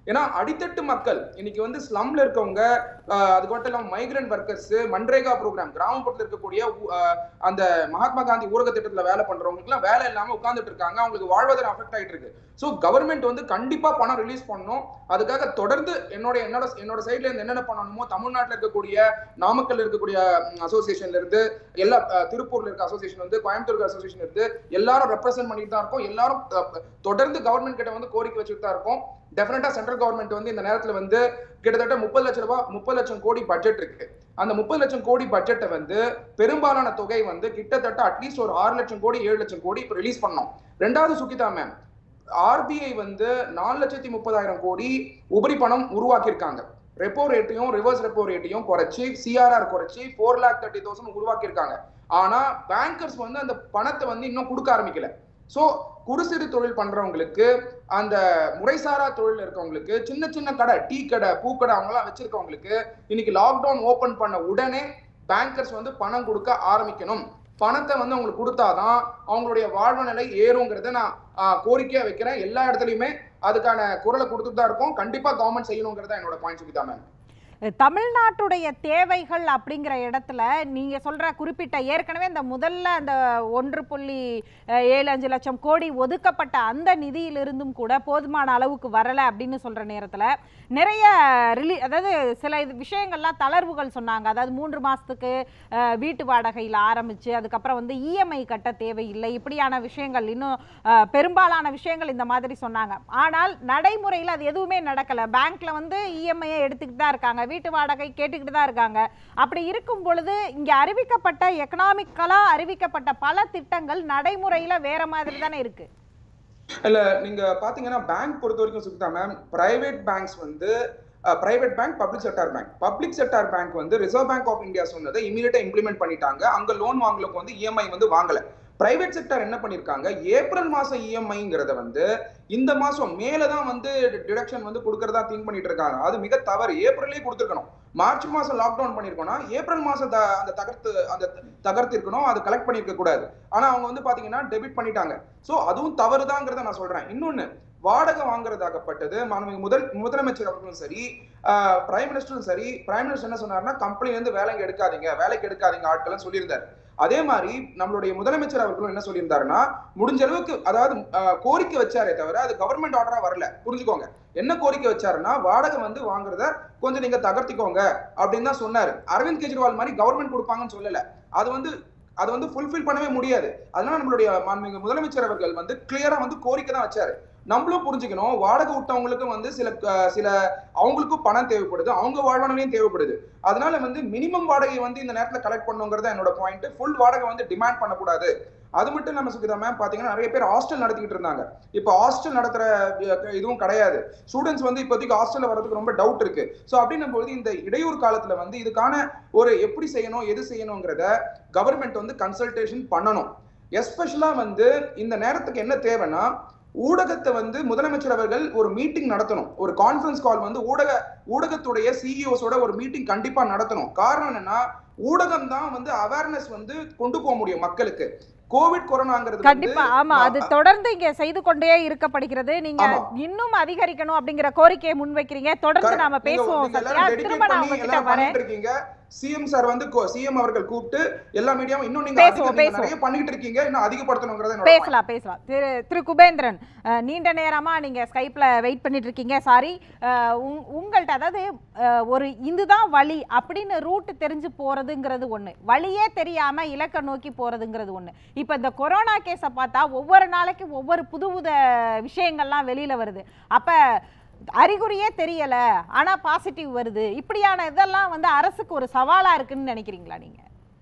ஏன்னா அடித்தட்டு மக்கள் இன்னைக்கு வந்து ஸ்லம்ல இருக்கவங்க ஆஹ் அது மட்டும் இல்லாம மைக்ரண்ட் ஒர்க்கர்ஸ் மன்ரேகா ப்ரோக்ராம் கிராமப்புறத்துல இருக்கக்கூடிய ஊ- ஆஹ் அந்த மகாத்மா காந்தி ஊரக திட்டத்துல வேலை பண்றவங்களுக்கு எல்லாம் வேலை இல்லாம உட்கார்ந்துட்டு இருக்காங்க அவங்களுக்கு வாழ்வாதாரம் அஃபெக்ட் ஆயிட்டு இருக்கு சோ கவர்மெண்ட் வந்து கண்டிப்பா பணம் ரிலீஸ் பண்ணணும் அதுக்காக தொடர்ந்து என்னோட என்னோட என்னோட சைட்ல இருந்து என்னென்ன பண்ணணுமோ தமிழ்நாட்டுல இருக்கக்கூடிய நாமக்கல் இருக்கக்கூடிய அசோசியேஷன்ல இருந்து எல்லா அஹ், திருப்பூர்ல இருக்க அசோசியேஷன் வந்து கோயம்புத்தூர் அசோசியேஷன் இருந்து எல்லாரும் ரெப்ரசென்ட் பண்ணிட்டு தான் இருக்கோம் எல்லாரும் அஹ், தொடர்ந்து கவர்மெண்ட் கிட்ட வந்து கோரிக்கை வச்சுட்டு தான் இருக்கோம் டெஃபினட்டா சென்ட்ரல் கவர்மெண்ட் வந்து இந்த நேரத்துல வந்து கிட்டத்தட்ட முப்பது லட்சம் ரூபாய் முப்பது லட்சம் கோடி பட்ஜெட் இருக்கு அந்த முப்பது லட்சம் கோடி பட்ஜெட்டை வந்து பெரும்பாலான தொகை வந்து கிட்டத்தட்ட அட்லீஸ்ட் ஒரு ஆறு லட்சம் கோடி ஏழு லட்சம் கோடி இப்போ ரிலீஸ் பண்ணோம் ரெண்டாவது சுகிதா மேம் ஆர்பிஐ வந்து நாலு லட்சத்தி முப்பதாயிரம் கோடி உபரி பணம் உருவாக்கியிருக்காங்க ரெப்போ ரேட்டையும் ரிவர்ஸ் ரெப்போ ரேட்டையும் குறைச்சி சிஆர்ஆர் குறைச்சி ஃபோர் லேக் தேர்ட்டி தௌசண்ட் உருவாக்கியிருக்காங்க ஆனா பேங்கர்ஸ் வந்து அந்த பணத்தை வந்து இன்னும் கொடுக்க ஆரம்பிக்கல சோ குறு சிறு தொழில் பண்றவங்களுக்கு அந்த முறைசாரா தொழில் இருக்கவங்களுக்கு சின்ன சின்ன கடை டீ கடை பூக்கடை அவங்கலாம் வச்சிருக்கவங்களுக்கு இன்னைக்கு லாக்டவுன் ஓபன் பண்ண உடனே பேங்கர்ஸ் வந்து பணம் கொடுக்க ஆரம்பிக்கணும் பணத்தை வந்து அவங்களுக்கு கொடுத்தாதான் அவங்களுடைய வாழ்வு நிலை ஏறுங்கிறத நான் ஆஹ், கோரிக்கையா வைக்கிறேன் எல்லா இடத்துலயுமே அதுக்கான குரலை கொடுத்துட்டு தான் இருக்கோம் கண்டிப்பா கவர்மெண்ட் செய்யணுங்கிறத என்னோட பாயிண்ட் சுகிதா மேம் தமிழ்நாட்டுடைய தேவைகள் அப்படிங்கிற இடத்துல நீங்க சொல்ற குறிப்பிட்ட ஏற்கனவே இந்த முதல்ல அந்த ஒன்று புள்ளி அஹ், ஏழு அஞ்சு லட்சம் கோடி ஒதுக்கப்பட்ட அந்த நிதியிலிருந்தும் கூட போதுமான அளவுக்கு வரல அப்படின்னு சொல்ற நேரத்துல நிறைய ரிலீ அதாவது சில இது விஷயங்கள்லாம் தளர்வுகள் சொன்னாங்க அதாவது மூன்று மாசத்துக்கு அஹ், வீட்டு வாடகையில் ஆரம்பிச்சு அதுக்கப்புறம் வந்து இஎம்ஐ கட்ட தேவையில்லை இப்படியான விஷயங்கள் இன்னும் அஹ், பெரும்பாலான விஷயங்கள் இந்த மாதிரி சொன்னாங்க ஆனால் நடைமுறையில் அது எதுவுமே நடக்கல பேங்க்ல வந்து இஎம்ஐயை எடுத்துக்கிட்டு தான் இருக்காங்க வீட்டு வாடகை கேட்டுக்கிட்டு தான் இருக்காங்க அப்படி இருக்கும் பொழுது இங்க அறிவிக்கப்பட்ட எக்கனாமிக்கலா அறிவிக்கப்பட்ட பல திட்டங்கள் நடைமுறையில வேற மாதிரி தானே இருக்கு இல்ல நீங்க பாத்தீங்கன்னா பேங்க் பொறுத்த வரைக்கும் சுத்தா மேம் பிரைவேட் பேங்க்ஸ் வந்து private bank public sector bank public sector bank வந்து ரிசர்வ் பேங்க் ஆஃப் இந்தியா சொன்னதை இமீடியட்டா இம்ப்ளிமெண்ட் பண்ணிட்டாங்க அங்க லோன் வாங்கலுக்கு வந்து இஎம்ஐ வந்து வாங்கல பிரைவேட் செக்டார் என்ன பண்ணிருக்காங்க ஏப்ரல் மாசம் இஎம்ஐங்கிறத வந்து இந்த மாசம் மேல தான் வந்து டிடக்ஷன் வந்து கொடுக்கறதா திங்க் பண்ணிட்டு இருக்காங்க அது மிக தவறு ஏப்ரல்லே கொடுத்துருக்கணும் மார்ச் மாசம் லாக்டவுன் பண்ணிருக்கோம்னா ஏப்ரல் மாசம் த- அந்த தகர்த்து அந்த தகர்த்து இருக்கணும் அது கலெக்ட் பண்ணிருக்க கூடாது ஆனா அவங்க வந்து பாத்தீங்கன்னா டெபிட் பண்ணிட்டாங்க சோ அதுவும் தவறுதாங்கிறத நான் சொல்றேன் இன்னொன்னு வாடகை வாங்குறதாகப்பட்டது மாண்புமிகு முதல் முதலமைச்சர் அவர்களும் சரி பிரைம் மினிஸ்டரும் சரி பிரைம் மினிஸ்டர் என்ன சொன்னாருன்னா கம்பெனில இருந்து வேலைக்கு எடுக்காதீங்க வேலைக்கு எடுக்காதீங்க ஆட்கள் சொல்லியிருந்தாரு அதே மாதிரி நம்மளுடைய முதலமைச்சர் அவர்களும் என்ன சொல்லியிருந்தாருன்னா முடிஞ்ச அளவுக்கு அதாவது ஆஹ், கோரிக்கை வச்சாரே தவிர அது கவர்மெண்ட் ஆர்டரா வரல புரிஞ்சுக்கோங்க என்ன கோரிக்கை வச்சாருன்னா வாடகை வந்து வாங்குறத கொஞ்சம் நீங்க தகர்த்திக்கோங்க அப்படின்னு தான் சொன்னாரு அரவிந்த் கெஜ்ரிவால் மாதிரி கவர்மெண்ட் கொடுப்பாங்கன்னு சொல்லல அது வந்து அது வந்து ஃபுல்ஃபில் பண்ணவே முடியாது அதனால நம்மளுடைய மாண்புமிகு முதலமைச்சர் அவர்கள் வந்து கிளியரா வந்து கோரிக்கை தான் வச்சாரு நம்மளும் புரிஞ்சுக்கணும் வாடகை விட்டவங்களுக்கும் வந்து சில அஹ், சில அவங்களுக்கும் பணம் தேவைப்படுது அவங்க வாழ்வானலையும் தேவைப்படுது அதனால வந்து மினிமம் வாடகை வந்து இந்த நேரத்துல கலெக்ட் பண்ணுங்கிறத என்னோட பாயிண்ட் ஃபுல் வாடகை வந்து டிமாண்ட் பண்ணக்கூடாது அது மட்டும் இல்லாம சுகிதா மேம் பாத்தீங்கன்னா நிறைய பேர் ஹாஸ்டல் நடத்திக்கிட்டு இருந்தாங்க இப்போ ஹாஸ்டல் நடத்துற அஹ், இதுவும் கிடையாது ஸ்டூடெண்ட்ஸ் வந்து இப்போதைக்கு ஹாஸ்டல்ல வரதுக்கு ரொம்ப டவுட் இருக்கு ஸோ அப்படின்னும் போது இந்த இடையூறு காலத்துல வந்து இதுக்கான ஒரு எப்படி செய்யணும் எது செய்யணுங்கிறத கவர்மெண்ட் வந்து கன்சல்டேஷன் பண்ணணும் எஸ்பெஷலா வந்து இந்த நேரத்துக்கு என்ன தேவைன்னா ஊடகத்தை வந்து முதலமைச்சர் அவர்கள் ஒரு மீட்டிங் நடத்தணும் ஒரு கான்ஃபரன்ஸ் கால் வந்து ஊடக ஊடகத்துடைய சிஇஓஸோட ஒரு மீட்டிங் கண்டிப்பா நடத்தணும் காரணம் என்னன்னா ஊடகம் தான் வந்து அவேர்னஸ் வந்து கொண்டு போக முடியும் மக்களுக்கு கோவிட் கொரோனாங்கிறது வந்து கண்டிப்பா ஆமா அது தொடர்ந்து இங்க செய்து கொண்டே இருக்கப்படுகிறது நீங்க ஆமா. இன்னும் அதிகரிக்கணும் அப்படிங்கிற கோரிக்கையை முன்வைக்கிறீங்க தொடர்ந்து Correct. நாம நீங்க- பேசுவோம் நீங்க சத்யா எல்லாரும் dedicate திரும்ப நான் பண்ணி உங்ககிட்ட எல்லாரும் வரேன் பண்ணிட்டு இருக்கீங்க சிஎம் சார் வந்து சிஎம் அவர்கள் கூப்பிட்டு எல்லா மீடியாவும் இன்னும் நீங்க பேசுவோம், அதிக- நீங்க பேசுவோம். நிறைய பண்ணிட்டு இருக்கீங்க இன்னும் அதிகப்படுத்தணுங்கிறத என்னோட point. பேசலாம் பேசலாம் திரு திரு குபேந்திரன் அஹ், நீண்ட நேரமா நீங்க ஸ்கைப்ல வெயிட் பண்ணிட்டு இருக்கீங்க சாரி உங்கள்ட்ட அதாவது அஹ், ஒரு இதுதான் வழி அப்படின்னு ரூட் தெரிஞ்சு போறதுங்கிறது ஒண்ணு வழியே தெரியாம இலக்க நோக்கி போறதுங்கிறது ஒண்ணு இப்ப இந்த கொரோனா கேஸை பார்த்தா ஒவ்வொரு நாளைக்கு ஒவ்வொரு புது புது விஷயங்கள்லாம் வெளியில வருது அப்ப அறிகுறியே தெரியல ஆனா பாசிட்டிவ் வருது இப்படியான இதெல்லாம் வந்து அரசுக்கு ஒரு சவாலா இருக்குன்னு நினைக்கிறீங்களா நீங்க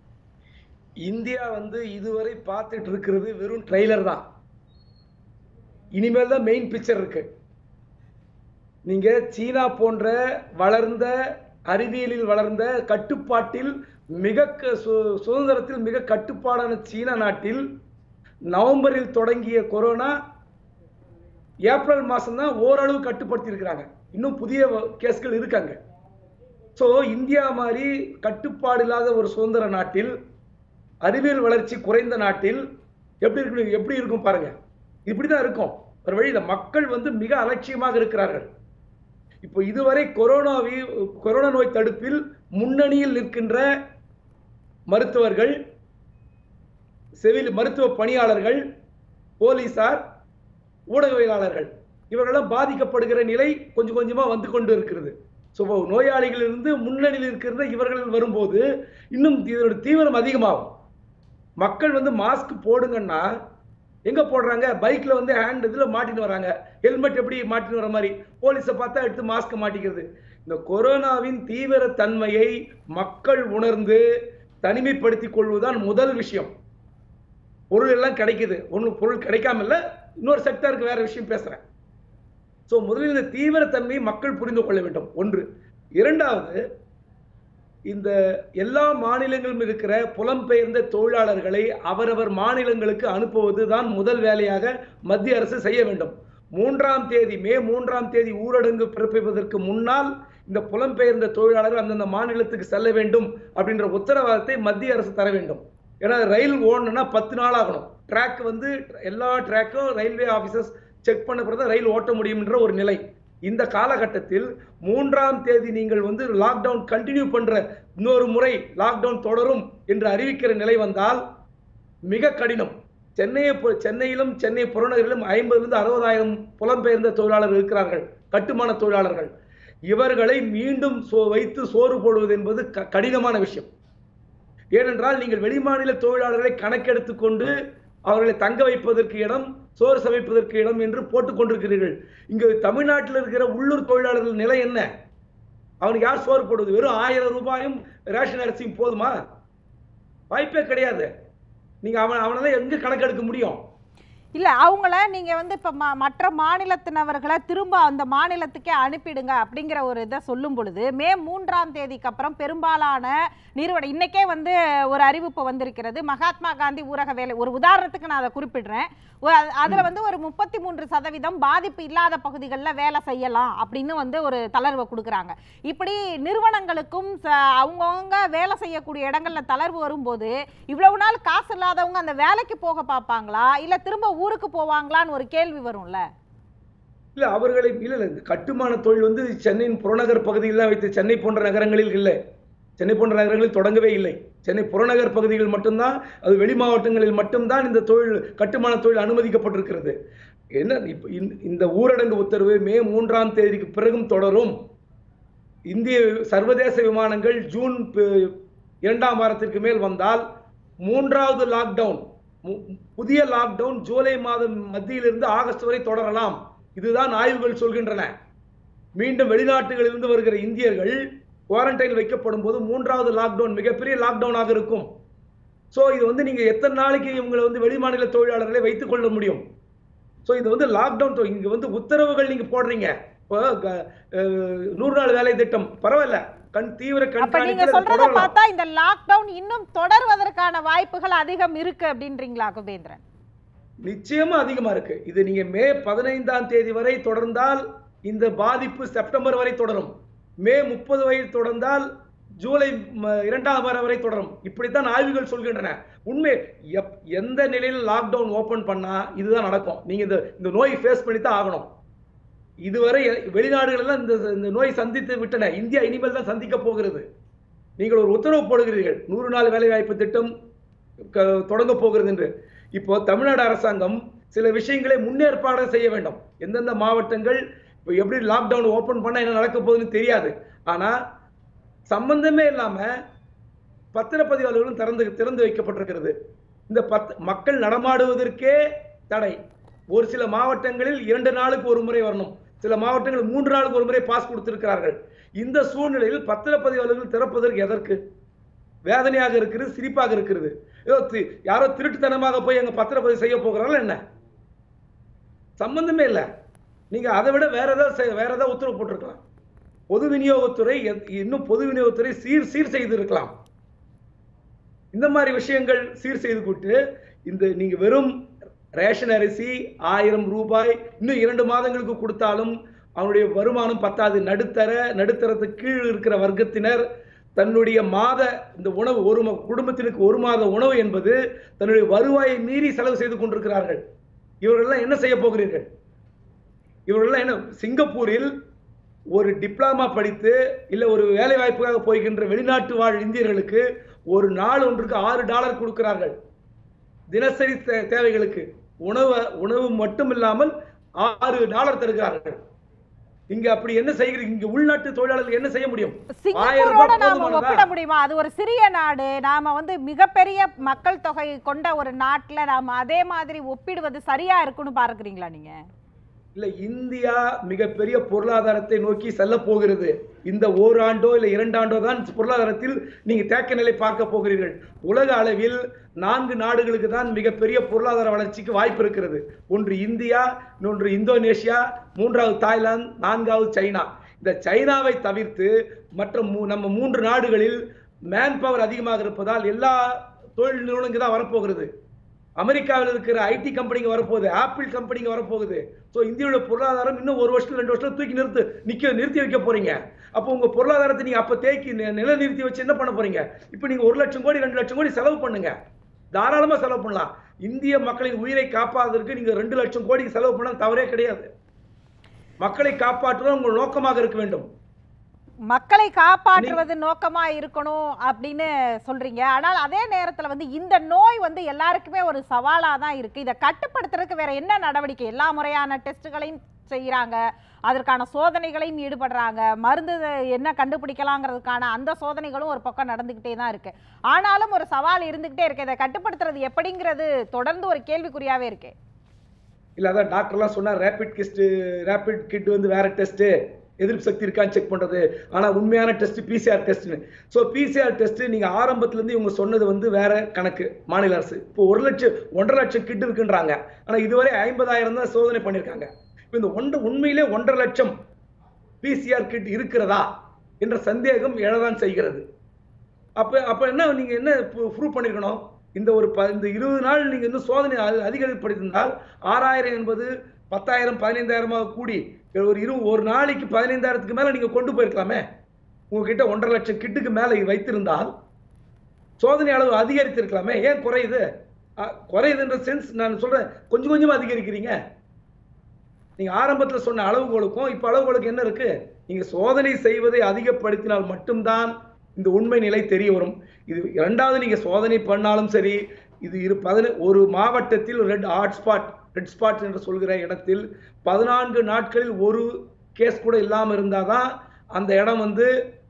இந்தியா வந்து இதுவரை பார்த்துட்டு இருக்கிறது வெறும் ட்ரெய்லர் தான் இனிமேல் தான் மெயின் பிக்சர் இருக்கு நீங்க சீனா போன்ற வளர்ந்த அறிவியலில் வளர்ந்த கட்டுப்பாட்டில் மிக க- சு- சுதந்திரத்தில் மிக கட்டுப்பாடான சீனா நாட்டில் நவம்பரில் தொடங்கிய கொரோனா ஏப்ரல் மாதம் தான் ஓரளவு கட்டுப்படுத்தி இருக்கிறாங்க இன்னும் புதிய வ- கேஸ்கள் இருக்காங்க ஸோ இந்தியா மாதிரி கட்டுப்பாடு இல்லாத ஒரு சுதந்திர நாட்டில் அறிவியல் வளர்ச்சி குறைந்த நாட்டில் எப்படி இருக்கு எப்படி இருக்கும் பாருங்க இப்படி தான் இருக்கும் ஒரு வழியில் மக்கள் வந்து மிக அலட்சியமாக இருக்கிறார்கள் இப்போ இதுவரை கொரோனாவி கொரோனா நோய் தடுப்பில் முன்னணியில் நிற்கின்ற மருத்துவர்கள் சிவில் மருத்துவ பணியாளர்கள் போலீசார் ஊடகவியலாளர்கள் இவர்களெல்லாம் பாதிக்கப்படுகிற நிலை கொஞ்சம் கொஞ்சமா வந்து கொண்டு இருக்கிறது ஸோ நோயாளிகளிலிருந்து முன்னணியில் இருக்கிற இவர்கள் வரும்போது இன்னும் இதோட தீவிரம் அதிகமாகும் மக்கள் வந்து மாஸ்க் போடுங்கன்னா எங்க போடுறாங்க பைக்ல வந்து ஹேண்ட் இதுல மாட்டின்னு வராங்க ஹெல்மெட் எப்படி மாட்டின்னு வர மாதிரி போலீஸை பார்த்தா எடுத்து மாஸ்க் மாட்டிக்கிறது இந்த கொரோனாவின் தீவிர தன்மையை மக்கள் உணர்ந்து தனிமைப்படுத்திக் கொள்வதுதான் முதல் விஷயம் பொருள் எல்லாம் கிடைக்குது ஒன்றும் பொருள் கிடைக்காம இல்ல இன்னொரு செக்டருக்கு வேற விஷயம் பேசுறேன் ஸோ முதலில் இந்த தீவிரத்தன்மையை மக்கள் புரிந்து கொள்ள வேண்டும் ஒன்று இரண்டாவது இந்த எல்லா மாநிலங்களிலும் இருக்கிற புலம்பெயர்ந்த தொழிலாளர்களை அவரவர் மாநிலங்களுக்கு அனுப்புவது தான் முதல் வேலையாக மத்திய அரசு செய்ய வேண்டும் மூன்றாம் தேதி மே மூன்றாம் தேதி ஊரடங்கு பிறப்பிப்பதற்கு முன்னால் இந்த புலம்பெயர்ந்த தொழிலாளர்கள் அந்தந்த மாநிலத்துக்கு செல்ல வேண்டும் அப்படின்ற உத்தரவாதத்தை மத்திய அரசு தர வேண்டும் ஏன்னா ரயில் ஓடணும்னா பத்து நாள் ஆகணும் ட்ராக் வந்து எல்லா ட்ராக்கும் ரயில்வே ஆஃபீஸர்ஸ் செக் பண்ண பிறகு தான் ரயில் ஓட்ட முடியும்ன்ற ஒரு நிலை இந்த காலகட்டத்தில் மூன்றாம் தேதி நீங்கள் வந்து லாக்டவுன் கண்டினியூ பண்ற இன்னொரு முறை லாக்டவுன் தொடரும் என்று அறிவிக்கிற நிலை வந்தால் மிக கடினம் சென்னையை பொ- சென்னையிலும் சென்னை புறநகரிலும் ஐம்பதுலேருந்து அறுபதாயிரம் புலம்பெயர்ந்த தொழிலாளர்கள் இருக்கிறார்கள் கட்டுமான தொழிலாளர்கள் இவர்களை மீண்டும் சோ வைத்து சோறு போடுவது என்பது க- கடினமான விஷயம் ஏனென்றால் நீங்கள் வெளிமாநில தொழிலாளர்களை கணக்கெடுத்துக் கொண்டு அவர்களை தங்க வைப்பதற்கு இடம் சோறு சமைப்பதற்கு இடம் என்று போட்டுக் கொண்டிருக்கிறீர்கள் இங்கு தமிழ்நாட்டில் இருக்கிற உள்ளூர் தொழிலாளர்கள் நிலை என்ன அவனுக்கு யார் சோறு போடுவது வெறும் ஆயிரம் ரூபாயும் ரேஷன் அரிசியும் போதுமா வாய்ப்பே கிடையாது நீங்க அவன் அவனால எங்க கணக்கெடுக்க முடியும் இல்ல அவங்கள நீங்க வந்து இப்ப ம- மற்ற மாநிலத்தினவர்களை திரும்ப அந்த மாநிலத்துக்கே அனுப்பிடுங்க அப்படிங்கிற ஒரு இதை சொல்லும் பொழுது மே மூன்றாம் தேதிக்கு அப்புறம் பெரும்பாலான நிறுவனம் இன்னைக்கே வந்து ஒரு அறிவிப்பு வந்திருக்கிறது மகாத்மா காந்தி ஊரக வேலை ஒரு உதாரணத்துக்கு நான் அதை குறிப்பிடுறேன் ஒரு அது- அதுல வந்து ஒரு முப்பத்தி மூன்று சதவீதம் பாதிப்பு இல்லாத பகுதிகளில் வேலை செய்யலாம் அப்படின்னு வந்து ஒரு தளர்வை கொடுக்குறாங்க இப்படி நிறுவனங்களுக்கும் ச- அவங்கவங்க வேலை செய்யக்கூடிய இடங்கள்ல தளர்வு வரும்போது இவ்வளவு நாள் காசு இல்லாதவங்க அந்த வேலைக்கு போக பார்ப்பாங்களா இல்ல திரும்ப ஊருக்கு போவாங்களான்னு ஒரு கேள்வி வரும்ல இல்ல அவர்களை இல்ல இல்ல இந்த கட்டுமான தொழில் வந்து சென்னையின் புறநகர் பகுதியில் வைத்து சென்னை போன்ற நகரங்களில் இல்லை சென்னை போன்ற நகரங்களில் தொடங்கவே இல்லை சென்னை புறநகர் பகுதிகள் மட்டும்தான் அது வெளி மாவட்டங்களில் மட்டும்தான் இந்த தொழில் கட்டுமான தொழில் அனுமதிக்கப்பட்டிருக்கிறது என்ன இப்ப இந்த- இந்த ஊரடங்கு உத்தரவு மே மூன்றாம் தேதிக்கு பிறகும் தொடரும் இந்திய சர்வதேச விமானங்கள் ஜூன் ப- இரண்டாம் வாரத்திற்கு மேல் வந்தால் மூன்றாவது லாக்டவுன் மு- புதிய லாக்டவுன் ஜூலை மாதம் மத்தியிலிருந்து ஆகஸ்ட் வரை தொடரலாம் இதுதான் ஆய்வுகள் சொல்கின்றன மீண்டும் வெளிநாட்டுகளிலிருந்து வருகிற இந்தியர்கள் குவாரண்டைன் வைக்கப்படும் போது மூன்றாவது லாக்டவுன் மிகப்பெரிய லாக்டவுனாக இருக்கும் ஸோ இது வந்து நீங்க எத்தனை நாளைக்கு இவங்களை வந்து வெளிமாநில தொழிலாளர்களை வைத்துக் கொள்ள முடியும் ஸோ இது வந்து லாக்டவுன் இங்க வந்து உத்தரவுகள் நீங்க போடுறீங்க இப்போ க- அஹ், நூறு நாள் வேலை திட்டம் பரவாயில்ல கண் தீவிர அப்ப நீங்க கண்காணிப்பில் சொல்றத தொடரலாம் பார்த்தா இந்த லாக்டவுன் இன்னும் தொடர்வதற்கான வாய்ப்புகள் அதிகம் இருக்கு அப்படின்றீங்களா குபேந்திரன் நிச்சயமா அதிகமா இருக்கு இது நீங்க மே பதினைந்தாம் தேதி வரை தொடர்ந்தால் இந்த பாதிப்பு செப்டம்பர் வரை தொடரும் மே முப்பது வரை தொடர்ந்தால் ஜூலை ம- இரண்டாம் வாரம் வரை தொடரும் இப்படித்தான் ஆய்வுகள் சொல்கின்றன உண்மை எப்- எந்த நிலையில் லாக்டவுன் ஓபன் பண்ணா இதுதான் நடக்கும் நீங்க இந்த இந்த நோய் ஃபேஸ் பண்ணி தான் ஆகணும் இதுவரை வெளிநாடுகள் எல்லாம் இந்த இந்த நோய் சந்தித்து விட்டன இந்தியா இனிமேல் தான் சந்திக்க போகிறது நீங்கள் ஒரு உத்தரவு போடுகிறீர்கள் நூறு நாள் வேலைவாய்ப்பு திட்டம் க- தொடங்க போகிறது என்று இப்போ தமிழ்நாடு அரசாங்கம் சில விஷயங்களை முன்னேற்பாடு செய்ய வேண்டும் எந்தெந்த மாவட்டங்கள் இப்போ எப்படி லாக்டவுன் ஓபன் பண்ணா என்ன நடக்க போகுதுன்னு தெரியாது ஆனா சம்பந்தமே இல்லாம பத்திரப்பதிவு அலுவலகம் திறந்து திறந்து வைக்கப்பட்டிருக்கிறது இந்த பத் மக்கள் நடமாடுவதற்கே தடை ஒரு சில மாவட்டங்களில் இரண்டு நாளுக்கு ஒரு முறை வரணும் சில மாவட்டங்கள் மூன்று நாளுக்கு ஒரு முறை பாஸ் கொடுத்திருக்கிறார்கள் இந்த சூழ்நிலையில் பத்திரப்பதிவு அலுவலகம் திறப்பதற்கு எதற்கு வேதனையாக இருக்கிறது சிரிப்பாக இருக்கிறது ஏதோ தி- யாரோ திருட்டுத்தனமாக போய் அங்க பத்திரப்பதிவு செய்ய போகிறார்கள் என்ன சம்பந்தமே இல்லை நீங்க அதை விட வேற ஏதாவது செய்- வேற ஏதாவது உத்தரவு போட்டிருக்கலாம் பொது விநியோகத்துறை எத்- இன்னும் பொது விநியோகத்துறை சீர் சீர் செய்து இருக்கலாம் இந்த மாதிரி விஷயங்கள் சீர் செய்து கொண்டு இந்த நீங்க வெறும் ரேஷன் அரிசி ஆயிரம் ரூபாய் இன்னும் இரண்டு மாதங்களுக்கு கொடுத்தாலும் அவனுடைய வருமானம் பத்தாது நடுத்தர நடுத்தரத்துக்கு கீழ் இருக்கிற வர்க்கத்தினர் தன்னுடைய மாத இந்த உணவு ஒரு ம- குடும்பத்திற்கு ஒரு மாத உணவு என்பது தன்னுடைய வருவாயை மீறி செலவு செய்து கொண்டிருக்கிறார்கள் இவர்கள்லாம் என்ன செய்ய போகிறீர்கள் இவர்கள்லாம் என்ன சிங்கப்பூரில் ஒரு டிப்ளமா படித்து இல்லை ஒரு வேலை வாய்ப்புக்காக போய்கின்ற வெளிநாட்டு வாழ் இந்தியர்களுக்கு ஒரு நாள் ஒன்றுக்கு ஆறு டாலர் கொடுக்கிறார்கள் தினசரி தே- தேவைகளுக்கு உணவு உணவு மட்டும் இல்லாமல் ஆறு டாலர் தருகிறார்கள் இங்க அப்படி என்ன செய்கிறீங்க இங்க உள்நாட்டு தொழிலாளர்கள் என்ன செய்ய முடியும் ஆயிரம் சிங்கப்பூரோட ரூபாய் நாம போதுமானதா? ஒப்பிட முடியுமா அது ஒரு சிறிய நாடு நாம வந்து மிகப்பெரிய மக்கள் தொகை கொண்ட ஒரு நாட்டுல நாம அதே மாதிரி ஒப்பிடுவது சரியா இருக்குன்னு பார்க்கறீங்களா நீங்க இல்ல இந்தியா மிகப்பெரிய பொருளாதாரத்தை நோக்கி செல்ல போகிறது இந்த ஓராண்டோ இல்ல இரண்டாண்டோ தான் பொருளாதாரத்தில் நீங்க தேக்க நிலை பார்க்க போகிறீர்கள் உலக அளவில் நான்கு நாடுகளுக்கு தான் மிகப்பெரிய பொருளாதார வளர்ச்சிக்கு வாய்ப்பு இருக்கிறது ஒன்று இந்தியா இன்னொன்று இந்தோனேஷியா மூன்றாவது தாய்லாந்து நான்காவது சைனா இந்த சைனாவை தவிர்த்து மற்ற மூ- நம்ம மூன்று நாடுகளில் மேன் பவர் அதிகமாக இருப்பதால் எல்லா தொழில் நிறுவனங்கள் தான் வரப்போகிறது அமெரிக்காவில் இருக்கிற ஐடி கம்பெனிங்க வரப்போகுது ஆப்பிள் கம்பெனிங்க வரப்போகுது ஸோ இந்தியாவோட பொருளாதாரம் இன்னும் ஒரு வருஷத்துல ரெண்டு வருஷத்துல தூக்கி நிறுத்து நிக்க நிறுத்தி வைக்க போறீங்க அப்போ உங்க பொருளாதாரத்தை நீங்க அப்ப தேக்கி நி- நிலைநிறுத்தி வச்சு என்ன பண்ண போறீங்க இப்போ நீங்க ஒரு லட்சம் கோடி ரெண்டு லட்சம் கோடி செலவு பண்ணுங்க தாராளமா செலவு பண்ணலாம் இந்திய மக்களின் உயிரை காப்பாற்றுவதற்கு நீங்க ரெண்டு லட்சம் கோடி செலவு பண்ண தவறே கிடையாது மக்களை காப்பாற்றுவது உங்கள் நோக்கமாக இருக்க வேண்டும் மக்களை காப்பாற்றுவது நோக்கமா இருக்கணும் அப்படின்னு சொல்றீங்க ஆனால் அதே நேரத்துல வந்து இந்த நோய் வந்து எல்லாருக்குமே ஒரு சவாலா தான் இருக்கு இதை கட்டுப்படுத்துறதுக்கு வேற என்ன நடவடிக்கை எல்லா முறையான டெஸ்ட்டுகளையும் செய்யறாங்க அதற்கான சோதனைகளையும் ஈடுபடுறாங்க மருந்து என்ன கண்டுபிடிக்கலாங்கிறதுக்கான அந்த சோதனைகளும் ஒரு பக்கம் நடந்துகிட்டே தான் இருக்கு ஆனாலும் ஒரு சவால் இருந்துகிட்டே இருக்கு இதை கட்டுப்படுத்துறது எப்படிங்கிறது தொடர்ந்து ஒரு கேள்விக்குறியாவே இருக்கு இல்ல அதான் டாக்டர்லாம் சொன்னா ரேபிட் கிஸ்ட் ரேபிட் கிட் வந்து வேற டெஸ்ட் எதிர்ப்பு சக்தி இருக்கான்னு செக் பண்றது ஆனா உண்மையான டெஸ்ட் பிசிஆர் டெஸ்ட்னு ஸோ பிசிஆர் டெஸ்ட் நீங்க ஆரம்பத்துல இருந்து இவங்க சொன்னது வந்து வேற கணக்கு மாநில அரசு இப்போ ஒரு லட்சம் ஒன்றரை லட்சம் கிட் இருக்குன்றாங்க ஆனா இதுவரை ஐம்பதாயிரம் தான் சோதனை பண்ணியிருக்காங்க இப்போ இந்த ஒன்று உண்மையிலே ஒன்றரை லட்சம் பிசிஆர் கிட் இருக்கிறதா என்ற சந்தேகம் எழதான் செய்கிறது அப்ப அப்ப என்ன நீங்க என்ன ப்ரூவ் பண்ணிருக்கணும் இந்த ஒரு ப இந்த இருபது நாள் நீங்க வந்து சோதனை அ- அதிகரிப்படுத்திருந்தால் ஆறாயிரம் என்பது பத்தாயிரம் பதினைந்தாயிரமாக கூடி ஒரு இரு ஒரு நாளைக்கு பதினைந்தாயிரத்துக்கு மேல நீங்க கொண்டு போயிருக்கலாமே உங்ககிட்ட ஒன்றரை லட்சம் கிட்டுக்கு மேல வைத்திருந்தால் சோதனை அளவு அதிகரித்திருக்கலாமே ஏன் குறையுது அ, குறையுதுன்ற சென்ஸ் நான் சொல்றேன் கொஞ்சம் கொஞ்சமா அதிகரிக்கிறீங்க நீங்க ஆரம்பத்துல சொன்ன அளவுகளுக்கும் இப்ப அளவுகளுக்கு என்ன இருக்கு நீங்க சோதனை செய்வதை அதிகப்படுத்தினால் மட்டும்தான் இந்த உண்மை நிலை தெரிய வரும் இது இரண்டாவது நீங்க சோதனை பண்ணாலும் சரி இது இரு பதின ஒரு மாவட்டத்தில் red hot spot red spot என்று சொல்கிற இடத்தில் பதினான்கு நாட்களில் ஒரு கேஸ் கூட இல்லாம இருந்தாதான் அந்த இடம் வந்து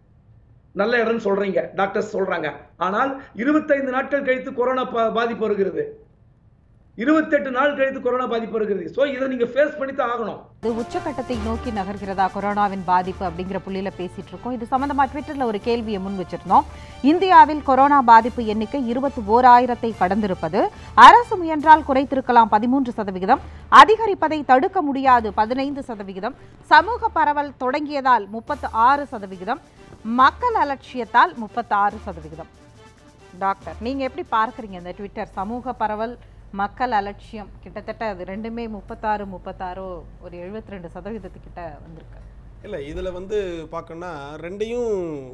நல்ல இடம்னு சொல்றீங்க டாக்டர்ஸ் சொல்றாங்க ஆனால் இருபத்தைந்து நாட்கள் கழித்து கொரோனா பா- பாதிப்பு வருகிறது இருபத்தெட்டு நாள் கழித்து கொரோனா பாதிப்பு வருகிறது ஸோ இதை நீங்க ஃபேஸ் பண்ணி தான் ஆகணும் இது உச்சக்கட்டத்தை நோக்கி நகர்கிறதா கொரோனாவின் பாதிப்பு அப்படிங்கிற புள்ளியில பேசிட்டு இருக்கோம் இது சம்பந்தமா ட்விட்டர்ல ஒரு கேள்வியை முன் வச்சிருந்தோம் இந்தியாவில் கொரோனா பாதிப்பு எண்ணிக்கை இருபத்தி ஓராயிரத்தை கடந்திருப்பது அரசு முயன்றால் குறைத்திருக்கலாம் பதிமூன்று சதவிகிதம் அதிகரிப்பதை தடுக்க முடியாது பதினைந்து சதவிகிதம் சமூக பரவல் தொடங்கியதால் முப்பத்து ஆறு சதவிகிதம் மக்கள் அலட்சியத்தால் முப்பத்தி ஆறு சதவிகிதம் டாக்டர் நீங்க எப்படி பார்க்கறீங்க இந்த ட்விட்டர் சமூக பரவல் மக்கள் அலட்சியம் கிட்டத்தட்ட அது ரெண்டுமே முப்பத்தாறு முப்பத்தாறோ ஒரு எழுபத்தி ரெண்டு சதவீதத்துக்கிட்ட வந்திருக்கு இல்லை இதில் வந்து பார்க்கணும்னா ரெண்டையும்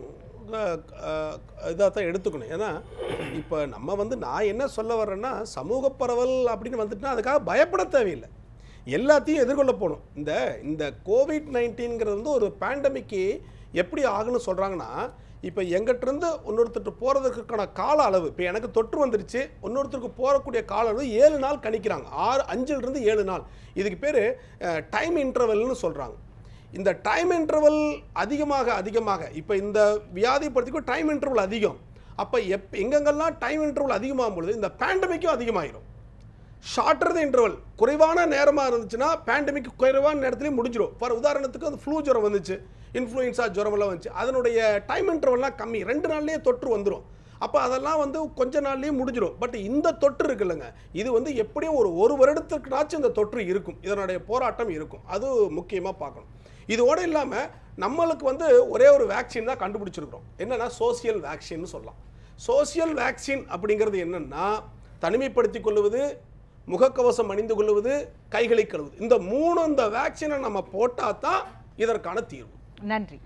இதாக தான் எடுத்துக்கணும் ஏன்னா இப்போ நம்ம வந்து நான் என்ன சொல்ல வர்றேன்னா சமூக பரவல் அப்படின்னு வந்துட்டுனா அதுக்காக பயப்பட தேவையில்லை எல்லாத்தையும் எதிர்கொள்ள போகணும் இந்த இந்த கோவிட் நைன்டீன்கிறது வந்து ஒரு பேண்டமிக்கு எப்படி ஆகுன்னு சொல்கிறாங்கன்னா இப்போ எங்கிட்டிருந்து இன்னொருத்தருக்கு போகிறதுக்கான கால அளவு இப்போ எனக்கு தொற்று வந்துருச்சு இன்னொருத்தருக்கு போகக்கூடிய கால அளவு ஏழு நாள் கணிக்கிறாங்க ஆறு அஞ்சிலிருந்து ஏழு நாள் இதுக்கு பேர் டைம் இன்டர்வல்னு சொல்கிறாங்க இந்த டைம் இன்டர்வல் அதிகமாக அதிகமாக இப்போ இந்த வியாதி படுத்திக்கும் டைம் இன்டர்வல் அதிகம் அப்போ எப் எங்கெங்கெல்லாம் டைம் இன்டர்வல் அதிகமாகும் பொழுது இந்த பேண்டமிக்கும் அதிகமாயிரும் ஷார்ட்டர் த இன்டர்வல் குறைவான நேரமாக இருந்துச்சுன்னா பேண்டமிக் குறைவான நேரத்துலேயும் முடிஞ்சிடும் ஃபார் உதாரணத்துக்கு அந்த ஃப்ளூ ஜுரம் வந்துச்சு இன்ஃப்ளூயன்ஸா ஜுரம் எல்லாம் வந்துச்சு அதனுடைய டைம் இன்டர்வல்லாம் கம்மி ரெண்டு நாள்லேயே தொற்று வந்துடும் அப்போ அதெல்லாம் வந்து கொஞ்ச நாள்லேயே முடிஞ்சிடும் பட் இந்த தொற்று இருக்குல்லங்க இது வந்து எப்படியும் ஒரு ஒரு வருடத்துக்குனாச்சும் இந்த தொற்று இருக்கும் இதனுடைய போராட்டம் இருக்கும் அது முக்கியமாக பார்க்கணும் இதோடு இல்லாமல் நம்மளுக்கு வந்து ஒரே ஒரு வேக்சின் தான் கண்டுபிடிச்சிருக்கிறோம் என்னன்னா சோசியல் வேக்சின்னு சொல்லலாம் சோசியல் வேக்சின் அப்படிங்கிறது என்னன்னா தனிமைப்படுத்திக் கொள்வது முகக்கவசம் அணிந்து கொள்வது கைகளை கழுவுது இந்த மூணு இந்த வேக்சினை நம்ம போட்டால் தான் இதற்கான தீர்வு நன்றி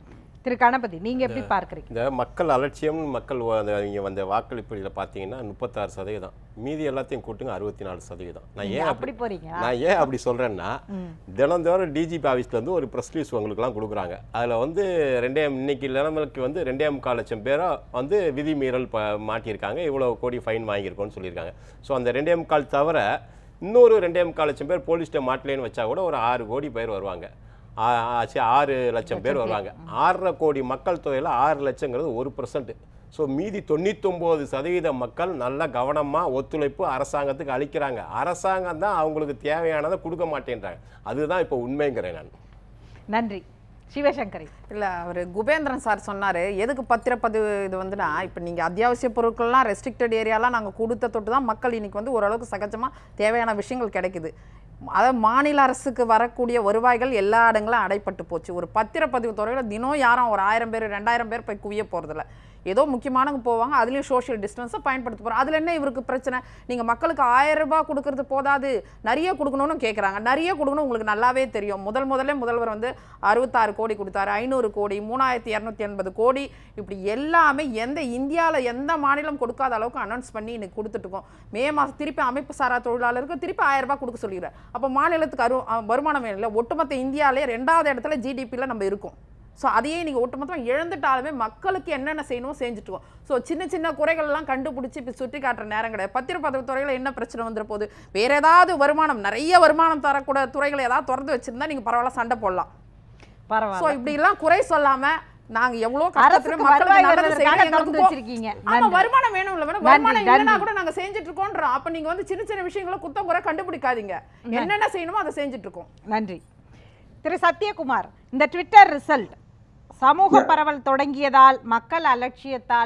திரு கணபதி நீங்க எப்படி பார்க்கறீங்க இந்த மக்கள் அலட்சியம் மக்கள் வ- அந்த இங்கே வந்த வாக்களிப்பில் பார்த்தீங்கன்னா முப்பத்தாறு சதவீதம் மீதி எல்லாத்தையும் கூட்டுங்க அறுபத்தி நாலு சதவீதம் நான் நீங்க ஏன் அப்படி அப்படி போறீங்க நான் ஏன் அப்படி சொல்கிறேன்னா தினந்தோறும் டிஜிபி ஆஃபீஸ்லேருந்து ஒரு ப்ரெஸ் ரிலீஸ் உங்களுக்குலாம் கொடுக்குறாங்க அதில் வந்து ரெண்டே இன்னைக்கு நிலைமைக்கு வந்து ரெண்டே முக்கால் லட்சம் பேரா வந்து விதிமீறல் ப மாட்டியிருக்காங்க இவ்வளோ கோடி ஃபைன் வாங்கியிருக்கோம்னு சொல்லியிருக்காங்க ஸோ அந்த ரெண்டே முக்கால் தவிர இன்னொரு ரெண்டே முக்கால் லட்சம் பேர் போலீஸ்ட்ட மாட்டலேன்னு வச்சா கூட ஒரு ஆறு கோடி பேர் வருவாங்க ஆ- ஆ- சரி, ஆறு லட்சம் பேர் வருவாங்க ஆறரை கோடி மக்கள் தொகையில் ஆறு லட்சங்கிறது ஒரு பர்சன்ட் ஸோ மீதி தொண்ணூத்தொம்பது சதவீத மக்கள் நல்ல கவனமாக ஒத்துழைப்பு அரசாங்கத்துக்கு அளிக்கிறாங்க அரசாங்கம் தான் அவங்களுக்கு தேவையானதை கொடுக்க மாட்டேன்றாங்க அதுதான் இப்போ உண்மைங்கிறேன் நான் நன்றி சிவசங்கரி இல்ல அவர் குபேந்திரன் சார் சொன்னாரு எதுக்கு பத்திரப்பதிவு இது வந்துன்னா இப்போ நீங்க அத்தியாவசிய பொருட்கள்லாம் ரெஸ்ட்ரிக்டட் ஏரியாலாம் நாங்க கொடுத்த தொட்டு தான் மக்கள் இன்னைக்கு வந்து ஓரளவுக்கு சகஜமா தேவையான விஷயங்கள் கிடைக்குது அதாவது மாநில அரசுக்கு வரக்கூடிய வருவாய்கள் எல்லா இடங்களும் அடைப்பட்டு போச்சு ஒரு பத்திரப்பதிவு துறையில் தினம் யாரும் ஒரு ஆயிரம் பேர் ரெண்டாயிரம் பேர் போய் குவிய போகிறதில்ல ஏதோ முக்கியமானவங்க போவாங்க அதுலேயும் சோஷியல் டிஸ்டன்ஸை பயன்படுத்த போகிறோம் அதில் என்ன இவருக்கு பிரச்சனை நீங்கள் மக்களுக்கு ஆயிரம் ரூபாய் கொடுக்கறது போதாது நிறைய கொடுக்கணும்னு கேட்குறாங்க நிறைய கொடுக்கணும் உங்களுக்கு நல்லாவே தெரியும் முதல் முதல்ல முதல்வர் வந்து அறுபத்தாறு கோடி கொடுத்தாரு ஐநூறு கோடி மூணாயிரத்தி இரநூத்தி எண்பது கோடி இப்படி எல்லாமே எந்த இந்தியாவில் எந்த மாநிலம் கொடுக்காத அளவுக்கு அனௌன்ஸ் பண்ணி இன்னைக்கு கொடுத்துட்டு இருக்கோம் மே மாதம் திருப்பி அமைப்பு சாரா தொழிலாளருக்கு திருப்பி ஆயிரம் ரூபாய் கொடுக்க சொல்லிடுறாரு அப்போ மாநிலத்துக்கு அரு அஹ் வருமானம் வேணும் இல்லை ஒட்டுமொத்த இந்தியாவிலே ரெண்டாவது இடத்துல ஜிடிபியில் நம்ம இருக்கோம் ஸோ அதையே நீங்கள் ஒட்டுமொத்தமாக இழந்துட்டாலுமே மக்களுக்கு என்னென்ன செய்யணுமோ செஞ்சுட்டு இருக்கோம் ஸோ சின்ன சின்ன குறைகள்லாம் கண்டுபிடிச்சி இப்போ சுட்டி காட்டுற நேரம் கிடையாது பத்திரப்பதிவு துறையில் என்ன பிரச்சனை வந்துட போகுது வேற ஏதாவது வருமானம் நிறைய வருமானம் தரக்கூட துறைகளை ஏதாவது திறந்து வச்சிருந்தா நீங்கள் பரவாயில்ல சண்டை போடலாம் ஸோ பரவாயில்ல இப்படி எல்லாம் குறை சொல்லாம நாங்க எவ்வளவு கஷ்டத்துல அரசுக்கு மக்களுக்கு வருவாய் நல்லது வருவதற்காக செய்யணும் திறந்து எங்களுக்கு வச்சிருக்கீங்க. ஆமா நன்றி. வருமானம் வேணும் இல்ல வேணும் நன்றி, வருமானம் இல்லைன்னா நன்றி. கூட நாங்க செஞ்சுட்டு இருக்கோம்ன்றோம் அப்ப நீங்க வந்து சின்ன சின்ன விஷயங்களை குத்தம் குறை கண்டுபிடிக்காதீங்க என்னென்ன செய்யணுமோ அதை செஞ்சுட்டு இருக்கோம் நன்றி திரு சத்யகுமார் இந்த ட்விட்டர் ரிசல்ட் சமூக பரவல் தொடங்கியதால் மக்கள் அலட்சியத்தால்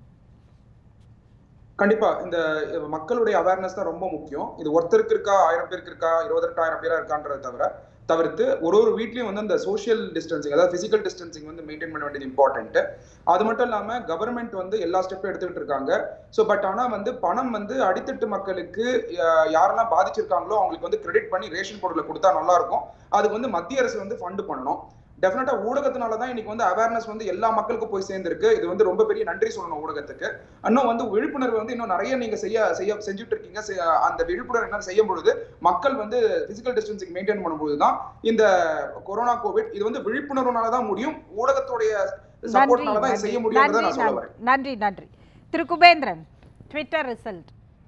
கண்டிப்பா இந்த மக்களுடைய அவேர்னஸ் தான் ரொம்ப முக்கியம் இது ஒருத்தருக்கு இருக்கா ஆயிரம் பேருக்கு இருக்கா இருபத்தெட்டாயிரம் பேரா இருக்கான்றதை தவிர தவிர்த்து ஒரு ஒரு வீட்லயும் வந்து அந்த சோஷியல் டிஸ்டன்சிங் அதாவது பிசிக்கல் டிஸ்டன்சிங் வந்து மெயின்டைன் பண்ண வேண்டியது இம்பார்ட்டன்ட் அது மட்டும் இல்லாம கவர்மெண்ட் வந்து எல்லா ஸ்டெப்பும் எடுத்துக்கிட்டு இருக்காங்க ஸோ பட் ஆனா வந்து பணம் வந்து அடித்தட்டு மக்களுக்கு அஹ், யாரெல்லாம் பாதிச்சிருக்காங்களோ அவங்களுக்கு வந்து கிரெடிட் பண்ணி ரேஷன் பொருளை கொடுத்தா நல்லா இருக்கும் அதுக்கு வந்து மத்திய அரசு வந்து ஃபண்ட் பண்ணணும் டெஃபினட்டா ஊடகத்தினால தான் இன்னைக்கு வந்து அவேர்னஸ் வந்து எல்லா மக்களுக்கும் போய் சேர்ந்திருக்கு இது வந்து ரொம்ப பெரிய நன்றி சொல்லணும் ஊடகத்துக்கு இன்னும் வந்து விழிப்புணர்வு வந்து இன்னும் நிறைய நீங்க செய்ய செய்ய செஞ்சுட்டு இருக்கீங்க செ- அந்த விழிப்புணர்வு என்ன செய்யும் பொழுது மக்கள் வந்து பிசிக்கல் டிஸ்டன்சிங் மெயின்டைன் பண்ணும்போது தான் இந்த கொரோனா கோவிட் இது வந்து விழிப்புணர்வுனால தான் முடியும் ஊடகத்துடைய நன்றி சப்போர்ட்னால தான் நன்றி செய்ய முடியும்ன்றதை நன்றி நான் சொல்ல நன்றி. வரேன் நன்றி நன்றி திரு குபேந்திரன் ட்விட்டர் ரிசல்ட்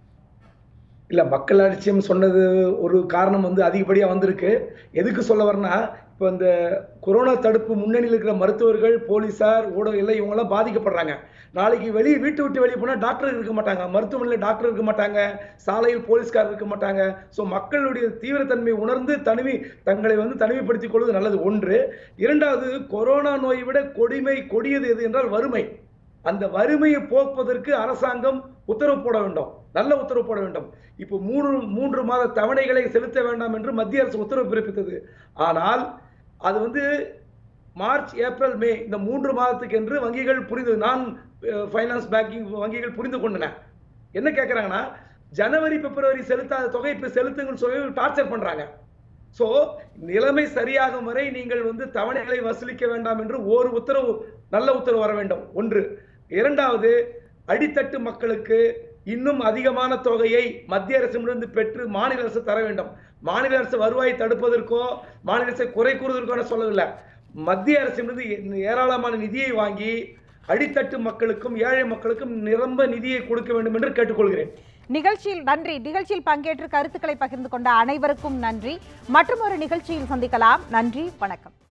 இல்ல மக்கள் அலட்சியம் சொன்னது ஒரு காரணம் வந்து அதிகப்படியா வந்திருக்கு எதுக்கு சொல்ல வரேன்னா இப்போ இந்த கொரோனா தடுப்பு முன்னணியில் இருக்கிற மருத்துவர்கள் போலீசார் ஊடகம் எல்லாம் இவங்கெல்லாம் பாதிக்கப்படுறாங்க நாளைக்கு வெளியே வீட்டு விட்டு வெளியே போனால் டாக்டர் இருக்க மாட்டாங்க மருத்துவமனையில் டாக்டர் இருக்க மாட்டாங்க சாலையில் போலீஸ்கார் இருக்க மாட்டாங்க ஸோ மக்களுடைய தீவிரத்தன்மை உணர்ந்து தனிமை தங்களை வந்து தனிமைப்படுத்திக் கொள்வது நல்லது ஒன்று இரண்டாவது கொரோனா நோயை விட கொடுமை கொடியது எது என்றால் வறுமை அந்த வறுமையை போக்குவதற்கு அரசாங்கம் உத்தரவு போட வேண்டும் நல்ல உத்தரவு போட வேண்டும் இப்போ மூன்று மூன்று மாத தவணைகளை செலுத்த வேண்டாம் என்று மத்திய அரசு உத்தரவு பிறப்பித்தது ஆனால் அது வந்து மார்ச் ஏப்ரல் மே இந்த மூன்று மாதத்துக்கு என்று வங்கிகள் புரிந்து நான் ஃபைனான்ஸ் பேங்கிங் வங்கிகள் புரிந்து கொண்டன என்ன கேட்குறாங்கன்னா ஜனவரி பிப்ரவரி செலுத்தாத தொகை இப்போ செலுத்துங்கன்னு சொல்லி டார்ச்சர் பண்றாங்க ஸோ நிலைமை சரியாகும் வரை நீங்கள் வந்து தவணைகளை வசூலிக்க வேண்டாம் என்று ஒரு உத்தரவு நல்ல உத்தரவு வர வேண்டும் ஒன்று இரண்டாவது அடித்தட்டு மக்களுக்கு இன்னும் அதிகமான தொகையை மத்திய அரசிடமிருந்து பெற்று மாநில அரசு தர வேண்டும் மாநில அரசு வருவாயை தடுப்பதற்கோ மாநில அரசை குறை கூறுவதற்கோ நான் சொல்லவில்லை மத்திய அரசிடமிருந்து ஏ- ஏராளமான நிதியை வாங்கி அடித்தட்டு மக்களுக்கும் ஏழை மக்களுக்கும் நிரம்ப நிதியை கொடுக்க வேண்டும் என்று கேட்டுக்கொள்கிறேன் நிகழ்ச்சியில் நன்றி நிகழ்ச்சியில் பங்கேற்று கருத்துக்களை பகிர்ந்து கொண்ட அனைவருக்கும் நன்றி மற்றும் ஒரு நிகழ்ச்சியில் சந்திக்கலாம் நன்றி வணக்கம்